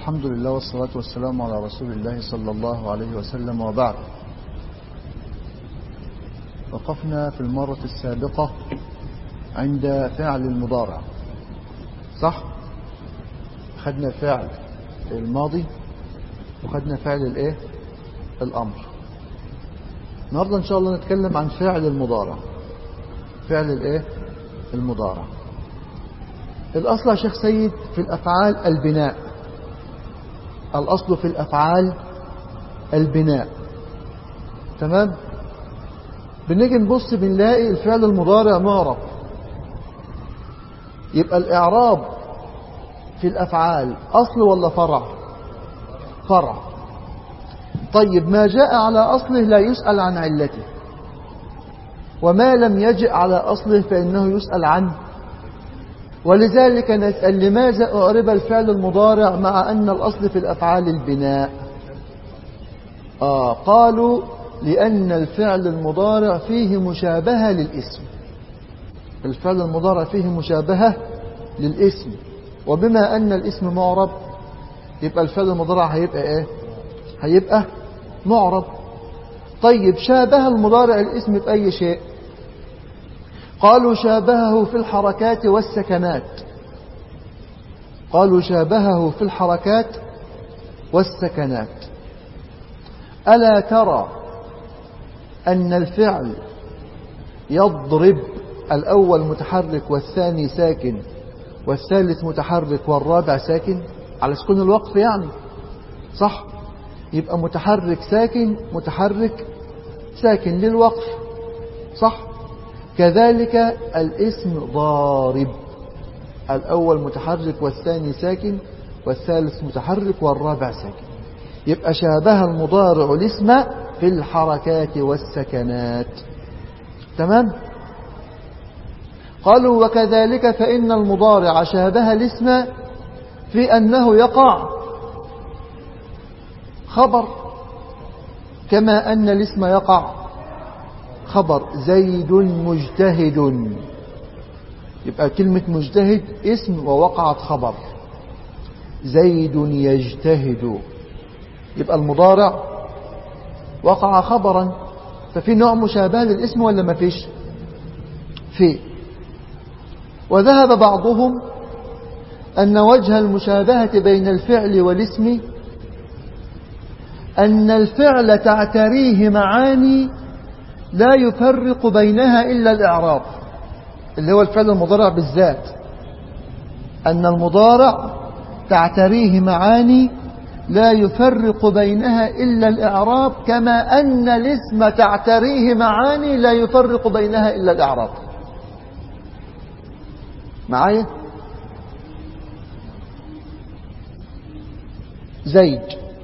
الحمد لله والصلاة والسلام على رسول الله صلى الله عليه وسلم وبعد وقفنا في المرة السابقة عند فعل المضارع صح خدنا فعل الماضي وخدنا فعل الايه الامر النهارده ان شاء الله نتكلم عن فعل المضارع فعل الايه المضارع الاصل يا شيخ سيد في الافعال البناء الاصل في الافعال البناء تمام بنيجي نبص بنلاقي الفعل المضارع معرب يبقى الاعراب في الافعال اصل ولا فرع فرع طيب ما جاء على أصله لا يسأل عن علته وما لم يجئ على أصله فإنه يسأل عنه ولذلك نسأل لماذا أعرب الفعل المضارع مع أن الأصل في الأفعال البناء آه قالوا لأن الفعل المضارع فيه مشابهة للاسم الفعل المضارع فيه مشابهة للاسم وبما أن الاسم معرب يبقى الفعل المضارع هيبقى ايه هيبقى معرب طيب شابه المضارع الاسم بأي شيء قالوا شابهه في الحركات والسكنات قالوا شابهه في الحركات والسكنات ألا ترى أن الفعل يضرب الأول متحرك والثاني ساكن والثالث متحرك والرابع ساكن على سكون الوقف يعني صح يبقى متحرك ساكن متحرك ساكن للوقف صح كذلك الاسم ضارب الأول متحرك والثاني ساكن والثالث متحرك والرابع ساكن يبقى شابه المضارع الاسم في الحركات والسكنات تمام قالوا وكذلك فإن المضارع شابه الاسم في أنه يقع خبر كما أن الاسم يقع خبر زيد مجتهد يبقى كلمة مجتهد اسم ووقعت خبر زيد يجتهد يبقى المضارع وقع خبرا ففي نوع مشابه للاسم ولا ما فيش في وذهب بعضهم أن وجه المشابهة بين الفعل والاسم أن الفعل تعتريه معاني لا يفرق بينها إلا الإعراب اللي هو الفعل المضارع بالذات أن المضارع تعتريه معاني لا يفرق بينها إلا الإعراب كما أن الاسم تعتريه معاني لا يفرق بينها إلا الإعراب معايا زيد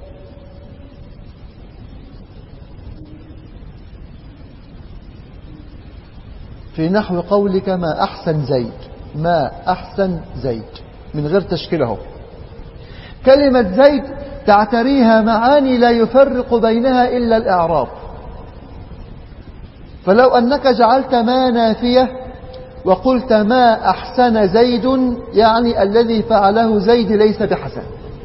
في نحو قولك ما أحسن زيد ما أحسن زيد من غير تشكيله كلمة زيد تعتريها معاني لا يفرق بينها إلا الإعراب فلو أنك جعلت ما نافية وقلت ما أحسن زيد يعني الذي فعله زيد ليس بحسن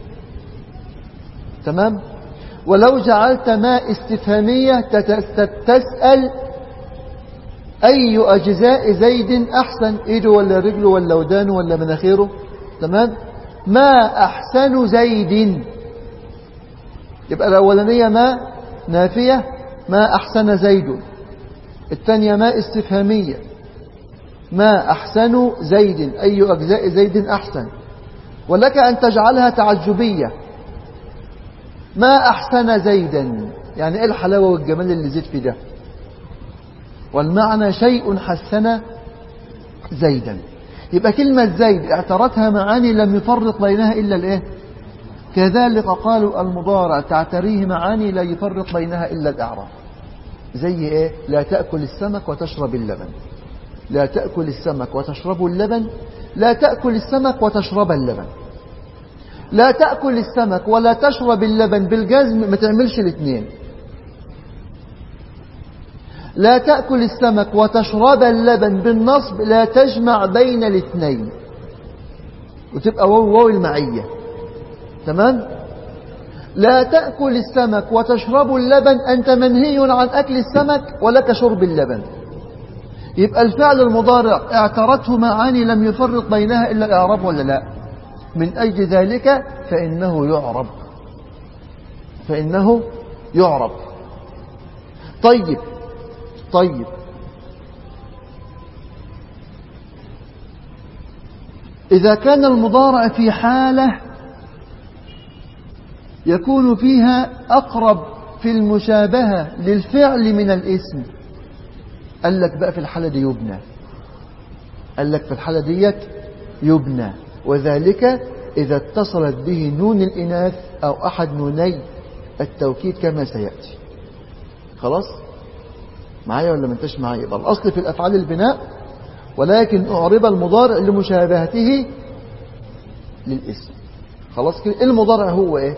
تمام ولو جعلت ما استفهامية تسأل أي أجزاء زيد أحسن إيده ولا رجله ولا ودانه ولا مناخيره تمام ما أحسن زيد يبقى الأولانية ما نافية ما أحسن زيد الثانية ما استفهامية ما أحسن زيد أي أجزاء زيد أحسن ولك أن تجعلها تعجبية ما أحسن زيدا يعني إيه الحلاوة والجمال اللي زيد في ده والمعنى شيء حسن زيدا يبقى كلمة زيد اعترتها معاني لم يفرق بينها إلا الإيه كذلك قالوا المضارع تعتريه معاني لا يفرق بينها إلا الإعراب زي إيه لا تأكل السمك وتشرب اللبن لا تأكل السمك وتشرب اللبن لا تأكل السمك وتشرب اللبن لا تأكل السمك ولا تشرب اللبن بالجزم ما تعملش الاثنين لا تأكل السمك وتشرب اللبن بالنصب لا تجمع بين الاثنين وتبقى واو واو المعية تمام لا تأكل السمك وتشرب اللبن أنت منهي عن أكل السمك ولك شرب اللبن يبقى الفعل المضارع اعترته معاني لم يفرق بينها إلا الإعراب ولا لا من أجل ذلك فإنه يعرب فإنه يعرب طيب طيب إذا كان المضارع في حالة يكون فيها أقرب في المشابهة للفعل من الاسم قال لك بقى في الحالة دي يبنى قال لك في الحالة ديت يبنى وذلك إذا اتصلت به نون الإناث أو أحد نوني التوكيد كما سيأتي خلاص معايا ولا ما انتش معايا يبقى الأصل في الأفعال البناء ولكن أعرب المضارع لمشابهته للاسم خلاص كده المضارع هو ايه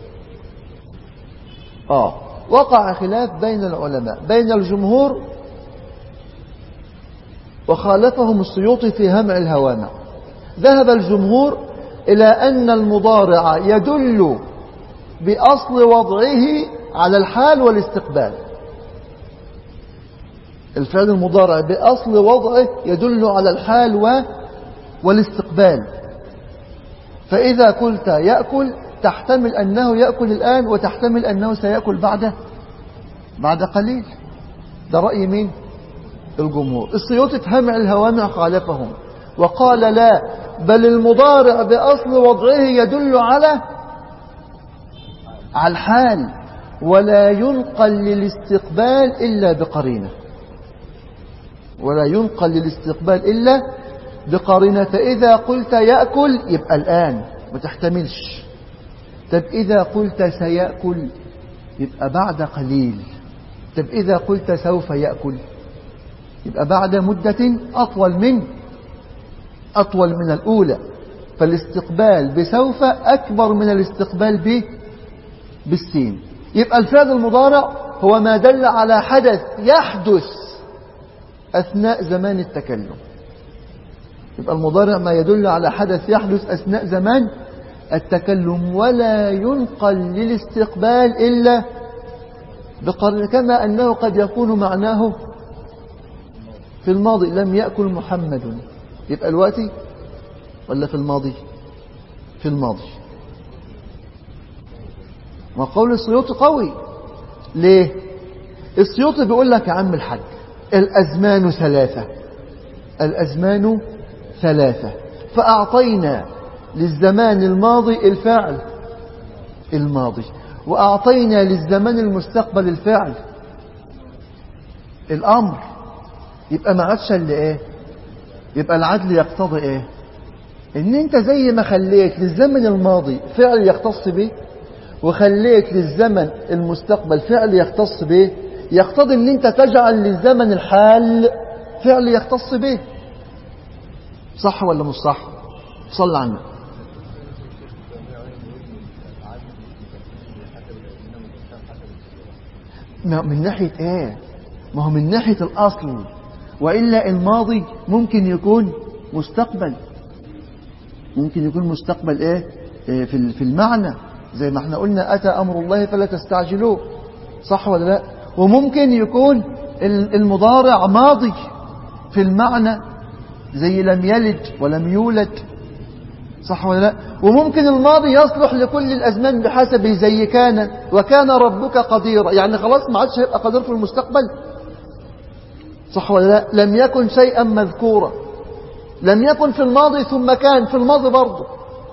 آه وقع خلاف بين العلماء بين الجمهور وخالفهم السيوطي في همع الهوامع ذهب الجمهور إلى أن المضارع يدل بأصل وضعه على الحال والاستقبال الفعل المضارع بأصل وضعه يدل على الحال و... والاستقبال فإذا قلت يأكل تحتمل أنه يأكل الآن وتحتمل أنه سيأكل بعد بعد قليل ده رأي مين الجمهور السيوطي فهمع الهوامع خالفهم وقال لا بل المضارع بأصل وضعه يدل على على الحال ولا ينقل للاستقبال إلا بقرينة ولا ينقل للاستقبال إلا بقرينة فإذا قلت يأكل يبقى الآن ما تحتملش طب إذا قلت سيأكل يبقى بعد قليل طب إذا قلت سوف يأكل يبقى بعد مدة أطول من أطول من الأولى فالاستقبال بسوف أكبر من الاستقبال ب بالسين يبقى الفعل المضارع هو ما دل على حدث يحدث أثناء زمان التكلم يبقى المضارع ما يدل على حدث يحدث أثناء زمان التكلم ولا ينقل للاستقبال إلا بقرن كما أنه قد يكون معناه في الماضي لم يأكل محمد يبقى الوقت ولا في الماضي في الماضي وقول السيوطي قوي ليه السيوطي بيقول لك يا عم الحاج الأزمان ثلاثة الأزمان ثلاثة فأعطينا للزمان الماضي الفعل الماضي وأعطينا للزمان المستقبل الفعل الأمر يبقى ما عادش اللي ايه يبقى العدل يقتضي ايه ان انت زي ما خليت للزمن الماضي فعل يختص به وخليت للزمن المستقبل فعل يختص به يقتضي ان انت تجعل للزمن الحال فعل يختص به صح ولا مش صح صلى عنه من ناحية ايه ما هو من ناحية الاصل وإلا الماضي ممكن يكون مستقبل ممكن يكون مستقبل ايه, إيه في في المعنى زي ما احنا قلنا أتى أمر الله فلا تستعجلوه صح ولا لا وممكن يكون المضارع ماضي في المعنى زي لم يلد ولم يولد صح ولا لا وممكن الماضي يصلح لكل الأزمان بحسب زي كان وكان ربك قديرا يعني خلاص ما عادش هيبقى قدير في المستقبل صح ولا لا لم يكن شيئا مذكورا لم يكن في الماضي ثم كان في الماضي برضه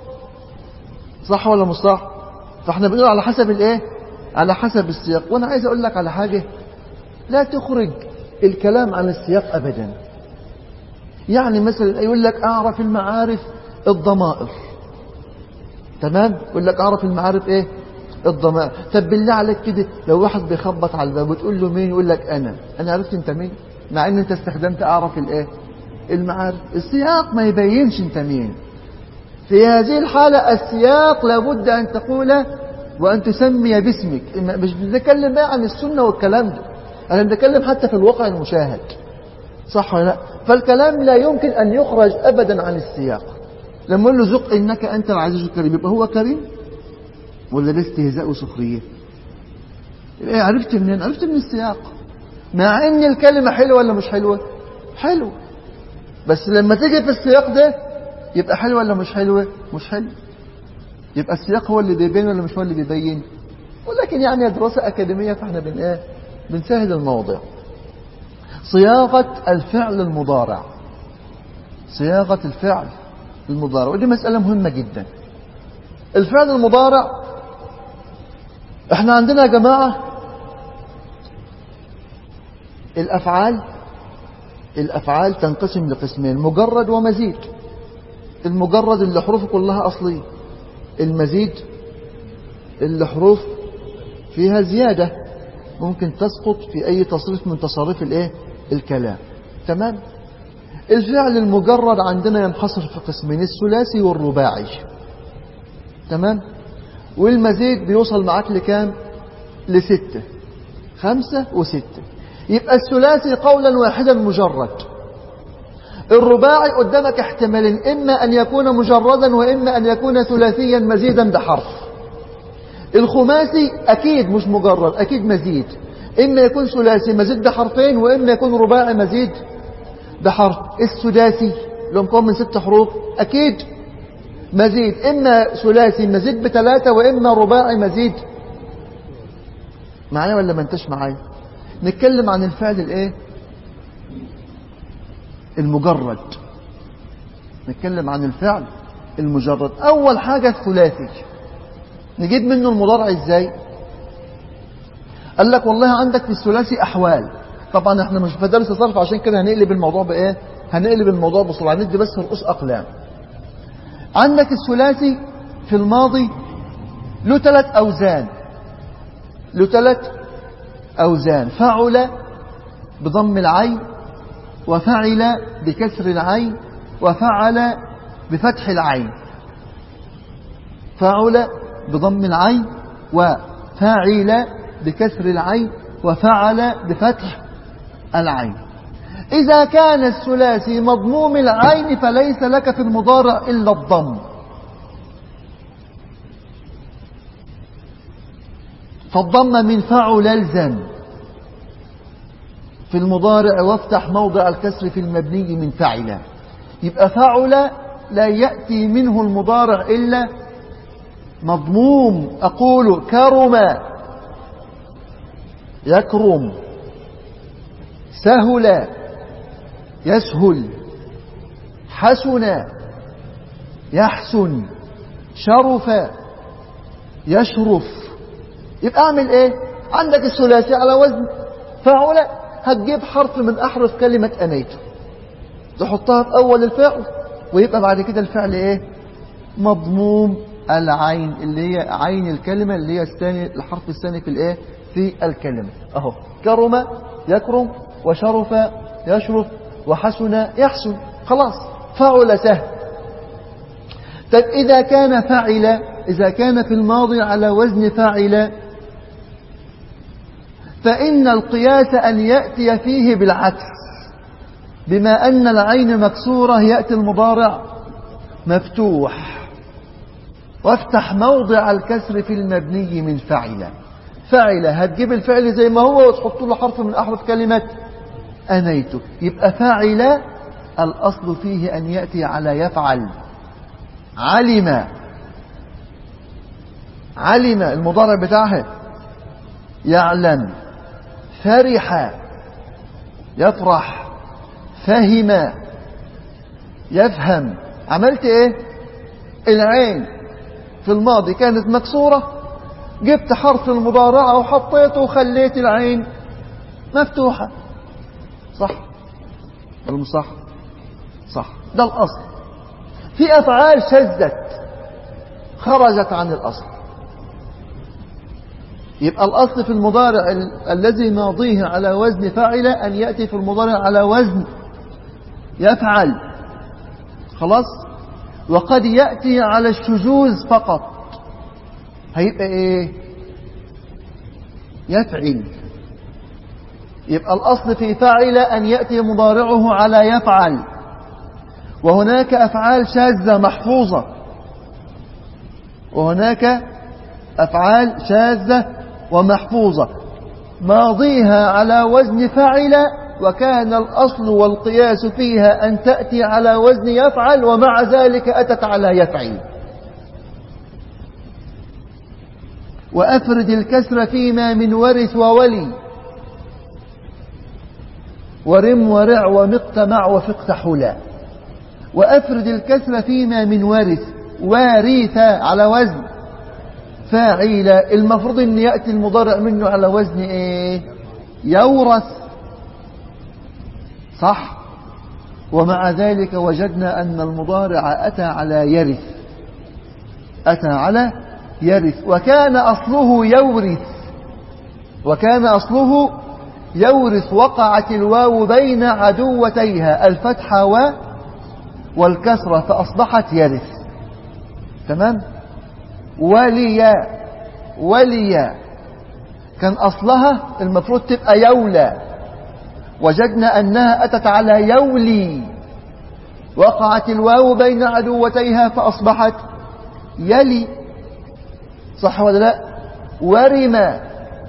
صح ولا مش صح فاحنا بنقول على حسب الايه على حسب السياق وانا عايز اقول لك على حاجة لا تخرج الكلام عن السياق ابدا يعني مثلا يقول لك اعرف المعارف الضمائر تمام يقول لك اعرف المعارف ايه الضمائر طب بالله عليك كده لو واحد بيخبط على الباب وتقول له مين يقول لك انا انا عرفت انت مين مع ان انت استخدمت اعرف الايه المعارف السياق ما يبينش انت مين في هذه الحالة السياق لابد ان تقول وان تسمي باسمك مش بنتكلم بقى عن السنة والكلام ده انا بنتكلم حتى في الواقع المشاهد صح ولا لا فالكلام لا يمكن ان يخرج ابدا عن السياق لما اقول له ذق انك انت العزيز الكريم يبقى هو كريم ولا ده استهزاء وسخرية إيه عرفت منين عرفت من السياق مع ان الكلمة حلوة ولا مش حلوة حلوة بس لما تيجي في السياق ده يبقى حلوة ولا مش حلوة مش حلوة يبقى السياق هو اللي بيبين ولا مش هو اللي بيبين ولكن يعني دراسة أكاديمية فاحنا بن ايه بنسهل الموضوع صياغة الفعل المضارع صياغة الفعل المضارع ودي مسألة مهمة جدا الفعل المضارع احنا عندنا يا جماعة الأفعال الأفعال تنقسم لقسمين مجرد ومزيد المجرد اللي حروفه كلها أصلية المزيد اللي حروف فيها زيادة ممكن تسقط في أي تصريف من تصاريف الايه الكلام تمام الفعل المجرد عندنا ينحصر في قسمين الثلاثي والرباعي تمام والمزيد بيوصل معاك لكام لستة خمسة وستة يبقى الثلاثي قولا واحدا مجرد الرباعي قدامك احتمالين إما أن يكون مجردا وإما أن يكون ثلاثيا مزيدا بحرف الخماسي أكيد مش مجرد أكيد مزيد إما يكون ثلاثي مزيد بحرفين وإما يكون رباعي مزيد بحرف السداسي لو مكون من ست حروف أكيد مزيد إما ثلاثي مزيد بثلاثة وإما رباعي مزيد معايا ولا ما انتش معايا نتكلم عن الفعل الايه المجرد نتكلم عن الفعل المجرد أول حاجة الثلاثي نجيب منه المضارع ازاي قال لك والله عندك في الثلاثي أحوال طبعا احنا مش في درس صرف عشان كده هنقلب الموضوع بايه هنقلب الموضوع بسرعة ندي بس رؤوس أقلام عندك الثلاثي في الماضي له ثلاث أوزان له ثلاث أوزان فعل بضم العين وفعل بكسر العين وفعل بفتح العين فعل بضم العين وفاعل بكسر العين وفعل بفتح العين إذا كان الثلاثي مضموم العين فليس لك في المضارع إلا الضم فالضم من فعل الزم في المضارع وافتح موضع الكسر في المبني من فعل يبقى فعل لا يأتي منه المضارع إلا مضموم أقول كرم يكرم سهل يسهل حسن يحسن شرف يشرف يبقى اعمل ايه عندك الثلاثي على وزن فعل هتجيب حرف من احرف كلمة انيته تحطها في اول الفعل ويبقى بعد كده الفعل ايه مضموم العين اللي هي عين الكلمة اللي هي الثاني الحرف الثاني في الايه في الكلمة اهو كرم يكرم وشرف يشرف وحسن يحسن خلاص فعل سهل طيب إذا كان فعل إذا كان في الماضي على وزن فاعل فإن القياس أن يأتي فيه بالعكس بما أن العين مكسورة يأتي المضارع مفتوح وافتح موضع الكسر في المبني من فعل فعل هتجيب الفعل زي ما هو وتحط له حرف من أحرف كلمة أنيت يبقى فاعل الأصل فيه أن يأتي على يفعل علم علم المضارع بتاعها يعلم فرح يفرح فهم يفهم عملت ايه العين في الماضي كانت مكسورة جبت حرف المضارعة وحطيته وخليت العين مفتوحة صح ولا مش صح صح ده الأصل في أفعال شذت خرجت عن الأصل يبقى الأصل في المضارع ال الذي ماضيه على وزن فعل أن يأتي في المضارع على وزن يفعل خلاص وقد يأتي على الشذوذ فقط هيبقى ايه يفعل يبقى الأصل في فعل أن يأتي مضارعه على يفعل وهناك أفعال شاذة محفوظة وهناك أفعال شاذة ومحفوظة ماضيها على وزن فعل وكان الأصل والقياس فيها أن تأتي على وزن يفعل ومع ذلك أتت على يفعل وأفرد الكسر فيما من ورث وولي ورم ورع ومقتمع وفقت حلا وأفرد الكسر فيما من ورث وارث على وزن فاعل المفروض أن يأتي المضارع منه على وزن إيه يورث صح ومع ذلك وجدنا أن المضارع أتى على يرث أتى على يرث وكان أصله يورث وكان أصله يورث وقعت الواو بين عدوتيها الفتحة و والكسرة فأصبحت يرث تمام وليا وليا كان أصلها المفروض تبقى يولى وجدنا أنها أتت على يولي وقعت الواو بين عدوتيها فأصبحت يلي صح ولا لا ورما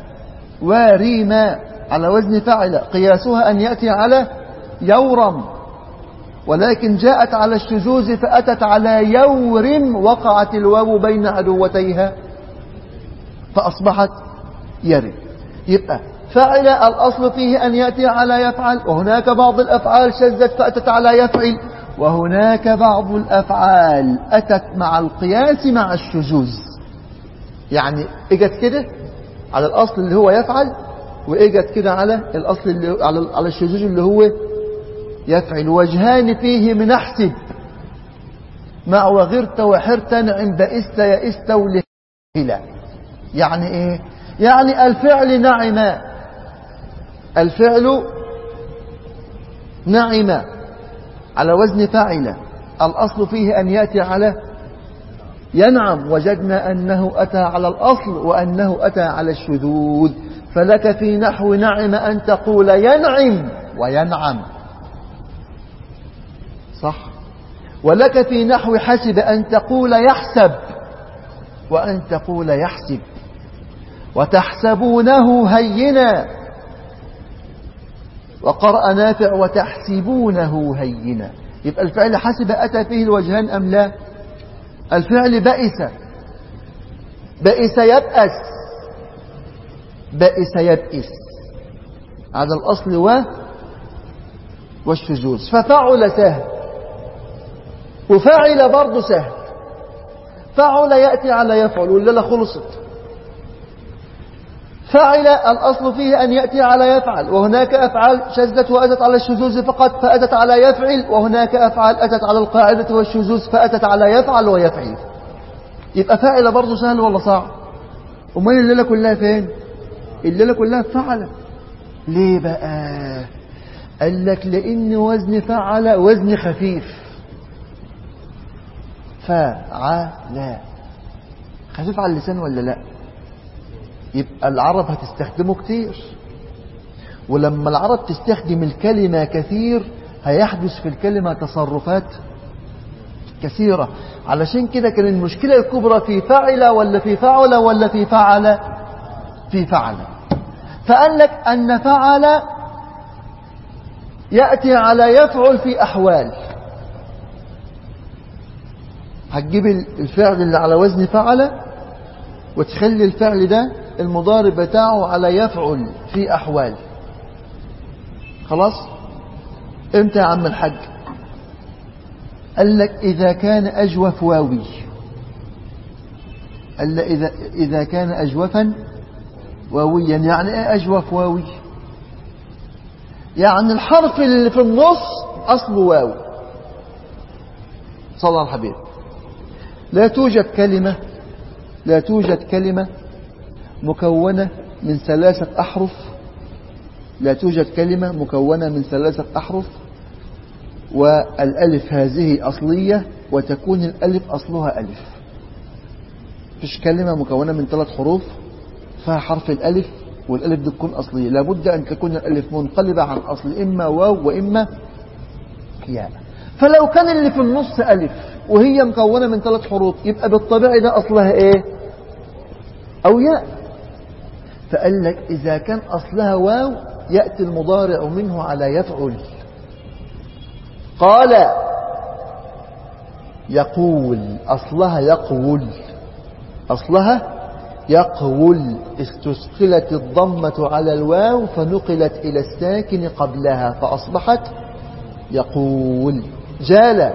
ورما على وزن فعل قياسها أن يأتي على يورم ولكن جاءت على الشذوذ فأتت على يورم وقعت الواو بين عدوتيها فأصبحت يرم يبقى فعل الأصل فيه أن يأتي على يفعل وهناك بعض الأفعال شذت فأتت على يفعل وهناك بعض الأفعال أتت مع القياس مع الشذوذ يعني اجت كده على الأصل اللي هو يفعل واجت كده على الأصل اللي على على الشذوذ اللي هو يفعل وجهان فيه من احسب مع وغرت وحرت نعم بئست يئست ولهلا يعني ايه يعني الفعل نعم الفعل نعم على وزن فاعل الأصل فيه أن يأتي على ينعم وجدنا أنه أتى على الأصل وأنه أتى على الشذوذ فلك في نحو نعم أن تقول ينعم وينعم صح ولك في نحو حسب أن تقول يحسب وأن تقول يحسب وتحسبونه هينا وقرأ نافع وتحسبونه هينا يبقى الفعل حسب أتى فيه الوجهان أم لا الفعل بئس بئس يبأس بئس يبئس هذا الأصل و والشذوذ ففعل سهل وفعل برضه سهل فعل يأتي على يفعل ولا لا خلصت فعل الأصل فيه أن يأتي على يفعل وهناك أفعال شذت وأتت على الشذوذ فقط فأتت على يفعل وهناك أفعال أتت على القاعدة والشذوذ فأتت على يفعل ويفعل يبقى فاعل برضه سهل ولا صعب امال الليله كلها فين الليله كلها فعل ليه بقى قال لك لان وزن فعل وزن خفيف فعل خفيف على اللسان ولا لا يبقى العرب هتستخدمه كتير ولما العرب تستخدم الكلمة كثير هيحدث في الكلمة تصرفات كثيرة علشان كده كان المشكلة الكبرى في فعل ولا في فعل ولا في فعل في فعل فقال لك أن فعل يأتي على يفعل في أحوال هتجيب الفعل اللي على وزن فعل وتخلي الفعل ده المضارب بتاعه على يفعل في أحوال خلاص امتى يا عم الحاج قال لك إذا كان أجوف واوي قال لك إذا, إذا كان أجوفا واويا يعني إيه أجوف واوي يعني الحرف اللي في النص أصله واو صلى الله على الحبيب لا توجد كلمة لا توجد كلمة مكونة من ثلاثة أحرف لا توجد كلمة مكونة من ثلاثة أحرف والألف هذه أصلية وتكون الألف أصلها ألف فيش كلمة مكونة من ثلاث حروف فيها حرف الألف والألف دي تكون أصلية لابد أن تكون الألف منقلبة عن أصل إما واو وإما ياء فلو كان اللي في النص ألف وهي مكونة من ثلاث حروف يبقى بالطبيعي ده أصلها إيه أو ياء فقال لك إذا كان أصلها واو يأتي المضارع منه على يفعل قال يقول أصلها يقول أصلها يقول استثقلت الضمة على الواو فنقلت إلى الساكن قبلها فأصبحت يقول جال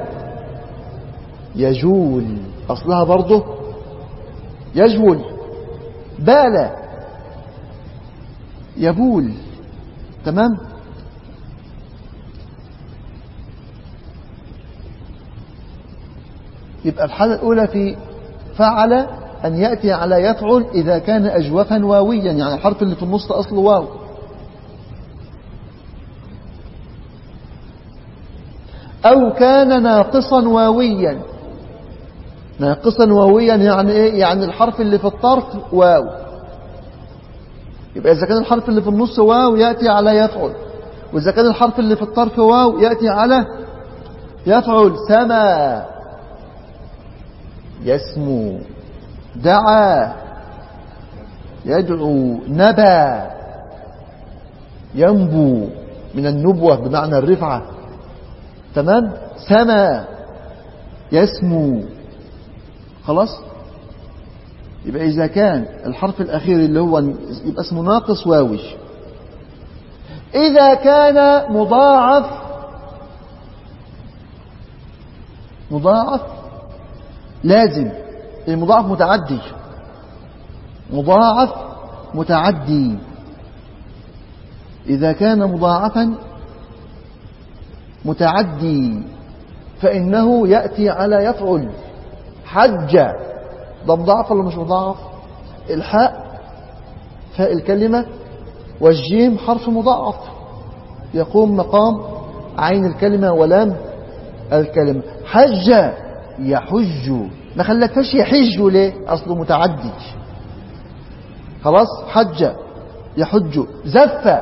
يجول أصلها برضه يجول بال يبول تمام يبقى الحالة الأولى في فعل أن يأتي على يفعل إذا كان أجوفا واويا يعني الحرف اللي في النص أصله واو أو كان ناقصا واويا ناقصا واويا يعني إيه؟ يعني الحرف اللي في الطرف واو يبقى إذا كان الحرف اللي في النص واو يأتي على يفعل وإذا كان الحرف اللي في الطرف واو يأتي على يفعل سما يسمو دعا يدعو نبى ينبو من النبوة بمعنى الرفعة تمام سما يسمو خلاص يبقى إذا كان الحرف الأخير اللي هو يبقى اسمه ناقص واوي إذا كان مضاعف مضاعف لازم المضاعف متعدي مضاعف متعدي إذا كان مضاعفا متعدي فإنه يأتي على يفعل حج ده مضاعف ولا مش مضاعف الحاء فاء الكلمة والجيم حرف مضاعف يقوم مقام عين الكلمة ولام الكلمة حج يحج ما خلتهاش يحج ليه اصله متعدي خلاص حج يحج زف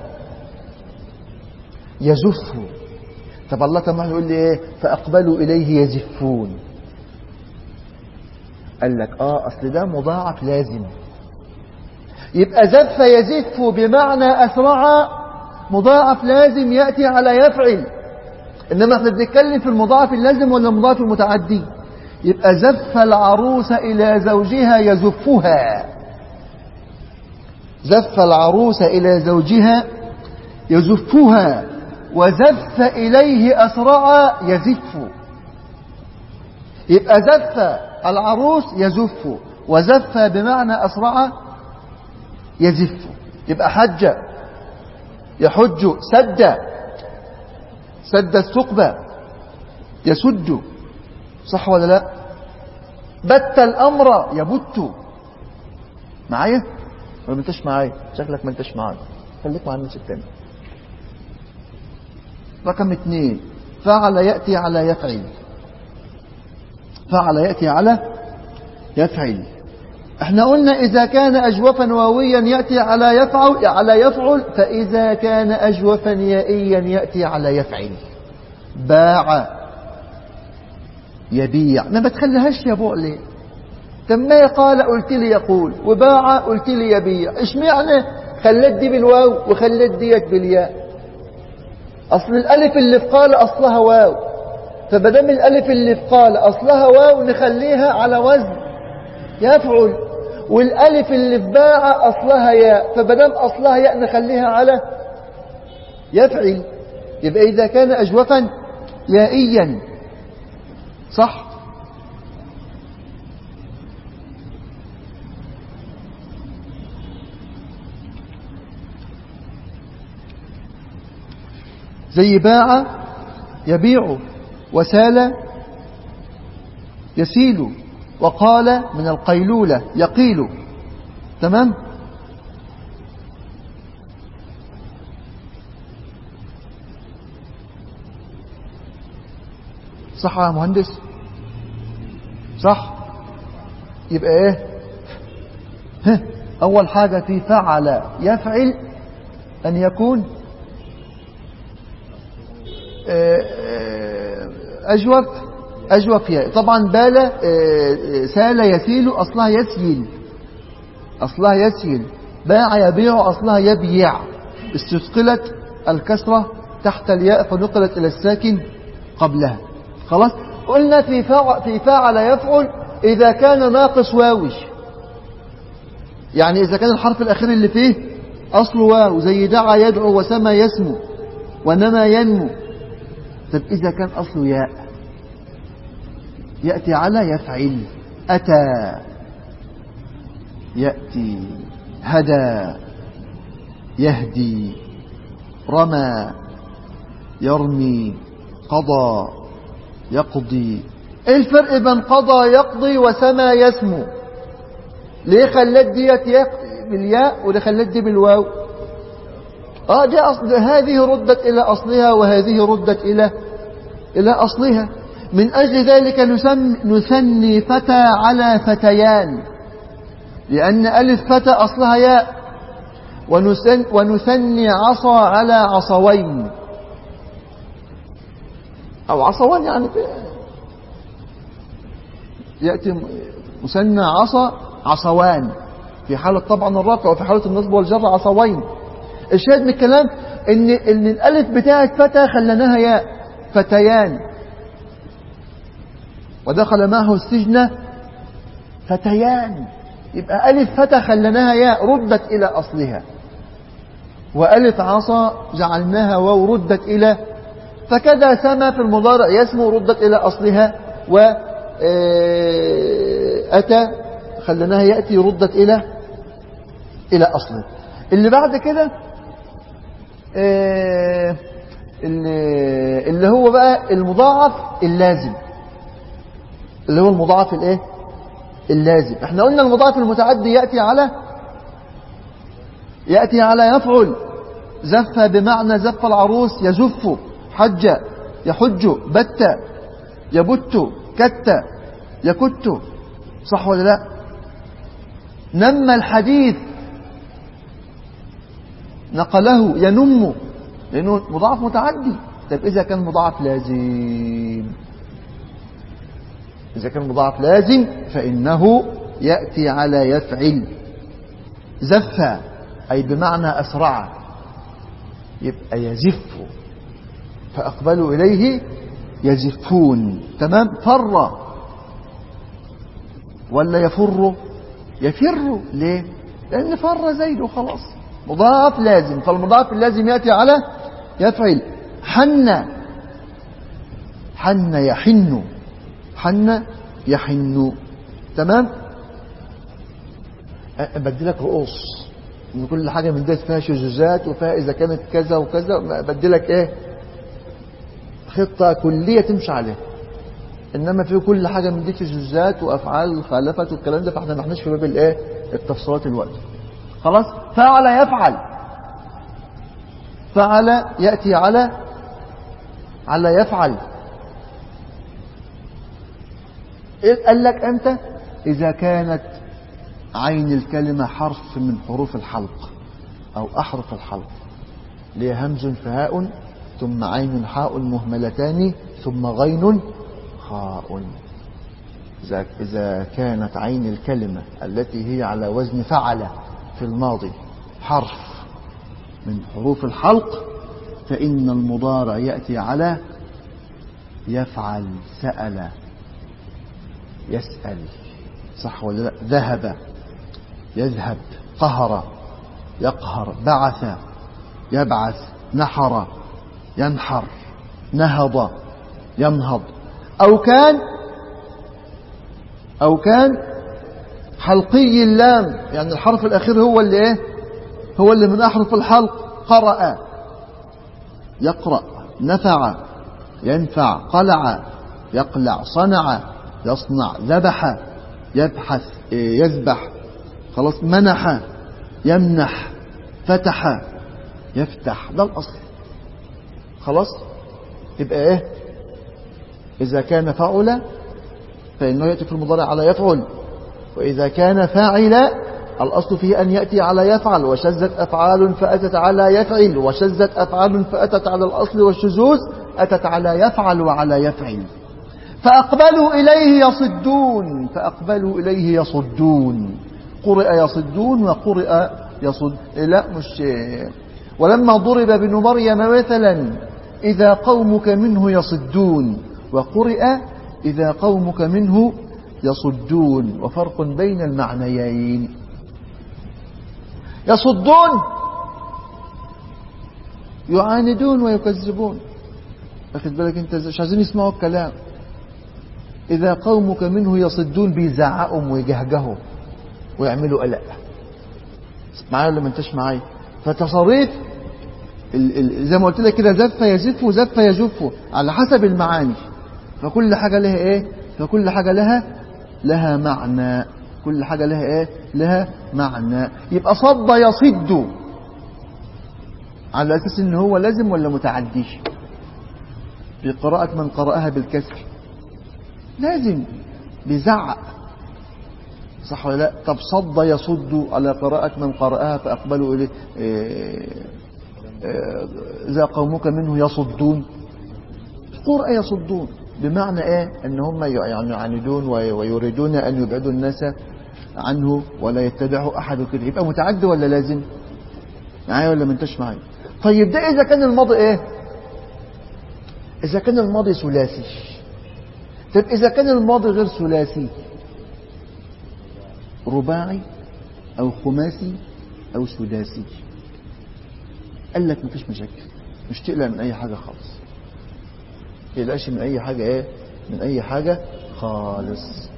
يزف طب الله تعالى يقول لي ايه فاقبلوا اليه يزفون قال لك اه اصل ده مضاعف لازم يبقى زف يزف بمعنى اسرع مضاعف لازم ياتي على يفعل انما احنا بنتكلم في المضاعف اللازم ولا المضاعف المتعدي يبقى زف العروس إلى زوجها يزفها زف العروس إلى زوجها يزفها وزف إليه أسرع يزف يبقى زف العروس يزف وزف بمعنى أسرع يزف يبقى حج يحج سد سد الثقب يسد صح ولا لا بت الأمر يبت معايا ولا ما انتش معايا شكلك ما انتش معايا خليك مع الناس التاني رقم اثنين فعل يأتي على يفعل فعل يأتي على يفعل احنا قلنا إذا كان أجوفا واويا يأتي على يفعل على يفعل فإذا كان أجوفا يائيا يأتي على يفعل باع يبيع ما بتخليهاش يبوع ليه طب ما قال قلت لي يقول وباع قلت لي يبيع ايش معنى خلت دي بالواو وخلت ديت بالياء اصل الالف اللي في قال اصلها واو فبدام الالف اللي في قال اصلها واو نخليها على وزن يفعل والالف اللي في باع اصلها ياء فبدام اصلها ياء نخليها على يفعل يبقى اذا كان اجوفا يائيا صح زي باع يبيع وسال يسيل وقال من القيلولة يقيل تمام صح يا مهندس صح يبقى ايه ها اول حاجة في فعل يفعل ان يكون اجوف اجوف ياء طبعا بال سال يسيل اصلها يسيل أصلها يسيل باع يبيع أصلها يبيع استثقلت الكسرة تحت الياء فنقلت إلى الساكن قبلها خلاص قلنا في فعل, في فعل يفعل إذا كان ناقص واوش يعني إذا كان الحرف الأخير اللي فيه أصل واو زي دعا يدعو وسمى يسمو ونما ينمو طب إذا كان أصله ياء يأتي على يفعل أتى يأتي هدى يهدي رمى يرمي قضى يقضي ايه الفرق بين قضى يقضي وسمى يسمو ليه خلت ديت بالياء وليه خلت دي بالواو اه دي أصل هذه ردت الى اصلها وهذه ردت الى الى اصلها من اجل ذلك نسم نثني فتى على فتيان لان الف فتى اصلها ياء ونسن ونثني عصا على عصوين أو عصوان يعني يأتي مثنى عصا عصوان في حالة طبعا الرفع وفي حالة النصب والجر عصوين الشاهد من الكلام ان ان الالف بتاعت فتى خلناها ياء فتيان ودخل معه السجن فتيان يبقى الف فتى خلناها ياء ردت الى اصلها والف عصا جعلناها واو ردت الى فكذا سما في المضارع يسمو ردت إلى أصلها وأتى خلناها يأتي ردت إلى إلى أصله اللي بعد كده اللي هو بقى المضاعف اللازم اللي هو المضاعف الايه اللازم احنا قلنا المضاعف المتعدي يأتي على يأتي على يفعل زف بمعنى زف العروس يزف حج يحج بت يبت كت يكت صح ولا لا نم الحديث نقله ينم لأنه مضاعف متعدي طيب إذا كان مضاعف لازم إذا كان مضاعف لازم فإنه يأتي على يفعل زف أي بمعنى أسرع يبقى يزف فأقبلوا إليه يزفون تمام فر ولا يفر يفر ليه لأن فر زيد وخلاص مضاعف لازم فالمضاعف اللازم يأتي على يفعل حن حن يحن حن يحن تمام أبدلك رؤوس ان كل حاجة من ديت فيها شذوذات وفيها إذا كانت كذا وكذا أبدلك إيه خطة كلية تمشي عليها إنما في كل حاجة من دي شذوذات وأفعال خالفت والكلام ده فاحنا ما احناش في باب الإيه التفصيلات الوقت خلاص فعل يفعل فعل يأتي على على يفعل إيه قال لك أنت إذا كانت عين الكلمة حرف من حروف الحلق أو أحرف الحلق ليه همز فهاء ثم عين حاء مهملتان ثم غين خاء إذا كانت عين الكلمة التي هي على وزن فعل في الماضي حرف من حروف الحلق فإن المضارع يأتي على يفعل سأل يسأل صح ولا لا ذهب يذهب قهر يقهر بعث يبعث نحر ينحر نهض ينهض أو كان أو كان حلقي اللام يعني الحرف الأخير هو اللي إيه هو اللي من أحرف الحلق قرأ يقرأ نفع ينفع قلع يقلع صنع يصنع ذبح يبحث يذبح خلاص منح يمنح فتح يفتح ده الأصل خلاص يبقى ايه إذا كان فعل فإنه يأتي في المضارع على يفعل وإذا كان فاعل الأصل فيه أن يأتي على يفعل وشزت أفعال فأتت على يفعل وشزت أفعال فأتت على الأصل والشذوذ أتت على يفعل وعلى يفعل فأقبلوا إليه يصدون فأقبلوا إليه يصدون قرئ يصدون وقرئ يصد لا مش ولما ضرب ابن مريم مثلا إذا قومك منه يصدون وقرئ إذا قومك منه يصدون وفرق بين المعنيين يصدون يعاندون ويكذبون أخذ بالك أنت مش عايزين يسمعوا الكلام إذا قومك منه يصدون بيزعقهم ويجهجهوا ويعملوا قلق معايا ولا ما انتش معايا فتصريف ال ال زي ما قلت لك كده زف يزف وزف يجف على حسب المعاني فكل حاجة لها ايه فكل حاجة لها لها معنى كل حاجة لها ايه لها معنى يبقى صد يصد على اساس ان هو لازم ولا متعدي في قراءة من قرأها بالكسر لازم بيزعق صح ولا لا طب صد يصد على قراءة من قرأها فأقبلوا إليه إذا قومك منه يصدون قرأ يصدون بمعنى ايه ان هم يعني يعاندون ويريدون ان يبعدوا الناس عنه ولا يتبعه احد كده يبقى متعدي ولا لازم معايا ولا ما انتش معايا طيب ده اذا كان الماضي ايه اذا كان الماضي ثلاثي طيب اذا كان الماضي غير ثلاثي رباعي او خماسي او سداسي قال لك مفيش مشاكل مش تقلق من اي حاجه خالص تقلقش من اي حاجه ايه من اي حاجه خالص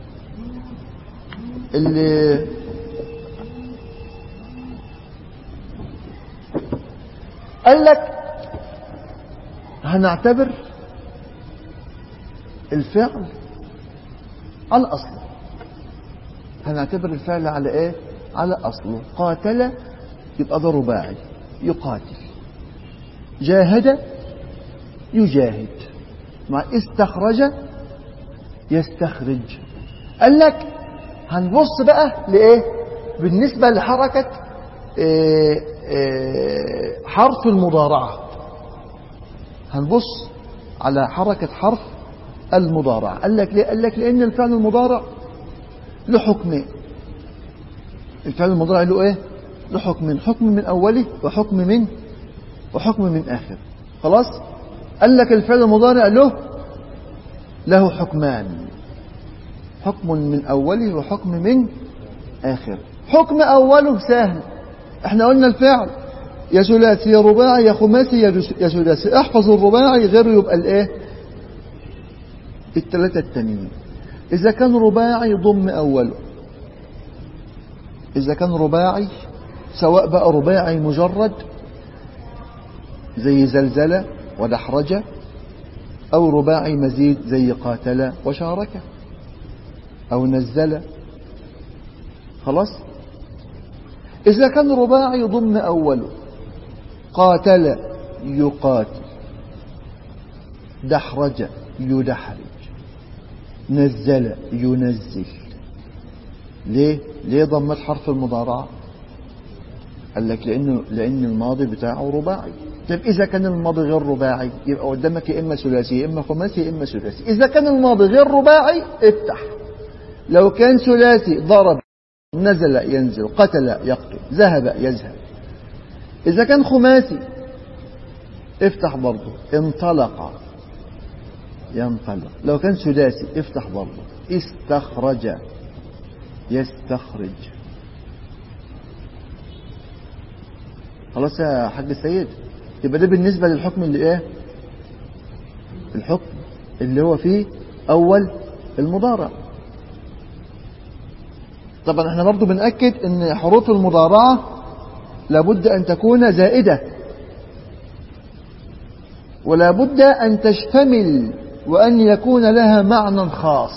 اللي قال لك هنعتبر الفعل على اصله هنعتبر الفعل على ايه على اصله قاتل يبقى ده رباعي يقاتل جاهد يجاهد مع استخرج يستخرج قال لك هنبص بقى لإيه بالنسبة لحركة إيه إيه حرف المضارعة هنبص على حركة حرف المضارعة قال لك ليه قال لك لأن الفعل المضارع له حكمين الفعل المضارع له ايه له حكمين حكم من أوله وحكم من وحكم من آخر خلاص قال لك الفعل المضارع له له حكمان حكم من أوله وحكم من آخر حكم أوله سهل احنا قلنا الفعل يا ثلاثي يا رباعي يا خماسي يا ثلاثي احفظ الرباعي غيره يبقى الايه الثلاثة التانيين إذا كان رباعي ضم أوله إذا كان رباعي سواء بقى رباعي مجرد زي زلزلة ودحرجة أو رباعي مزيد زي قاتل وشارك أو نزل خلاص إذا كان رباعي ضم أوله قاتل يقاتل دحرج يدحرج نزل ينزل ليه ليه ضمت حرف المضارعة قال لك لأنه لأن الماضي بتاعه رباعي طيب إذا كان الماضي غير رباعي يبقى قدامك يا إما ثلاثي يا إما خماسي يا إما ثلاثي إذا كان الماضي غير رباعي افتح لو كان ثلاثي ضرب نزل ينزل قتل يقتل ذهب يذهب إذا كان خماسي افتح برضه انطلق ينطلق لو كان سداسي افتح برضه استخرج يستخرج خلاص يا حاج السيد يبقى ده بالنسبة للحكم اللي ايه الحكم اللي هو فيه اول المضارع طبعا احنا برضو بنأكد ان حروف المضارعة لابد ان تكون زائدة ولا بد ان تشتمل وان يكون لها معنى خاص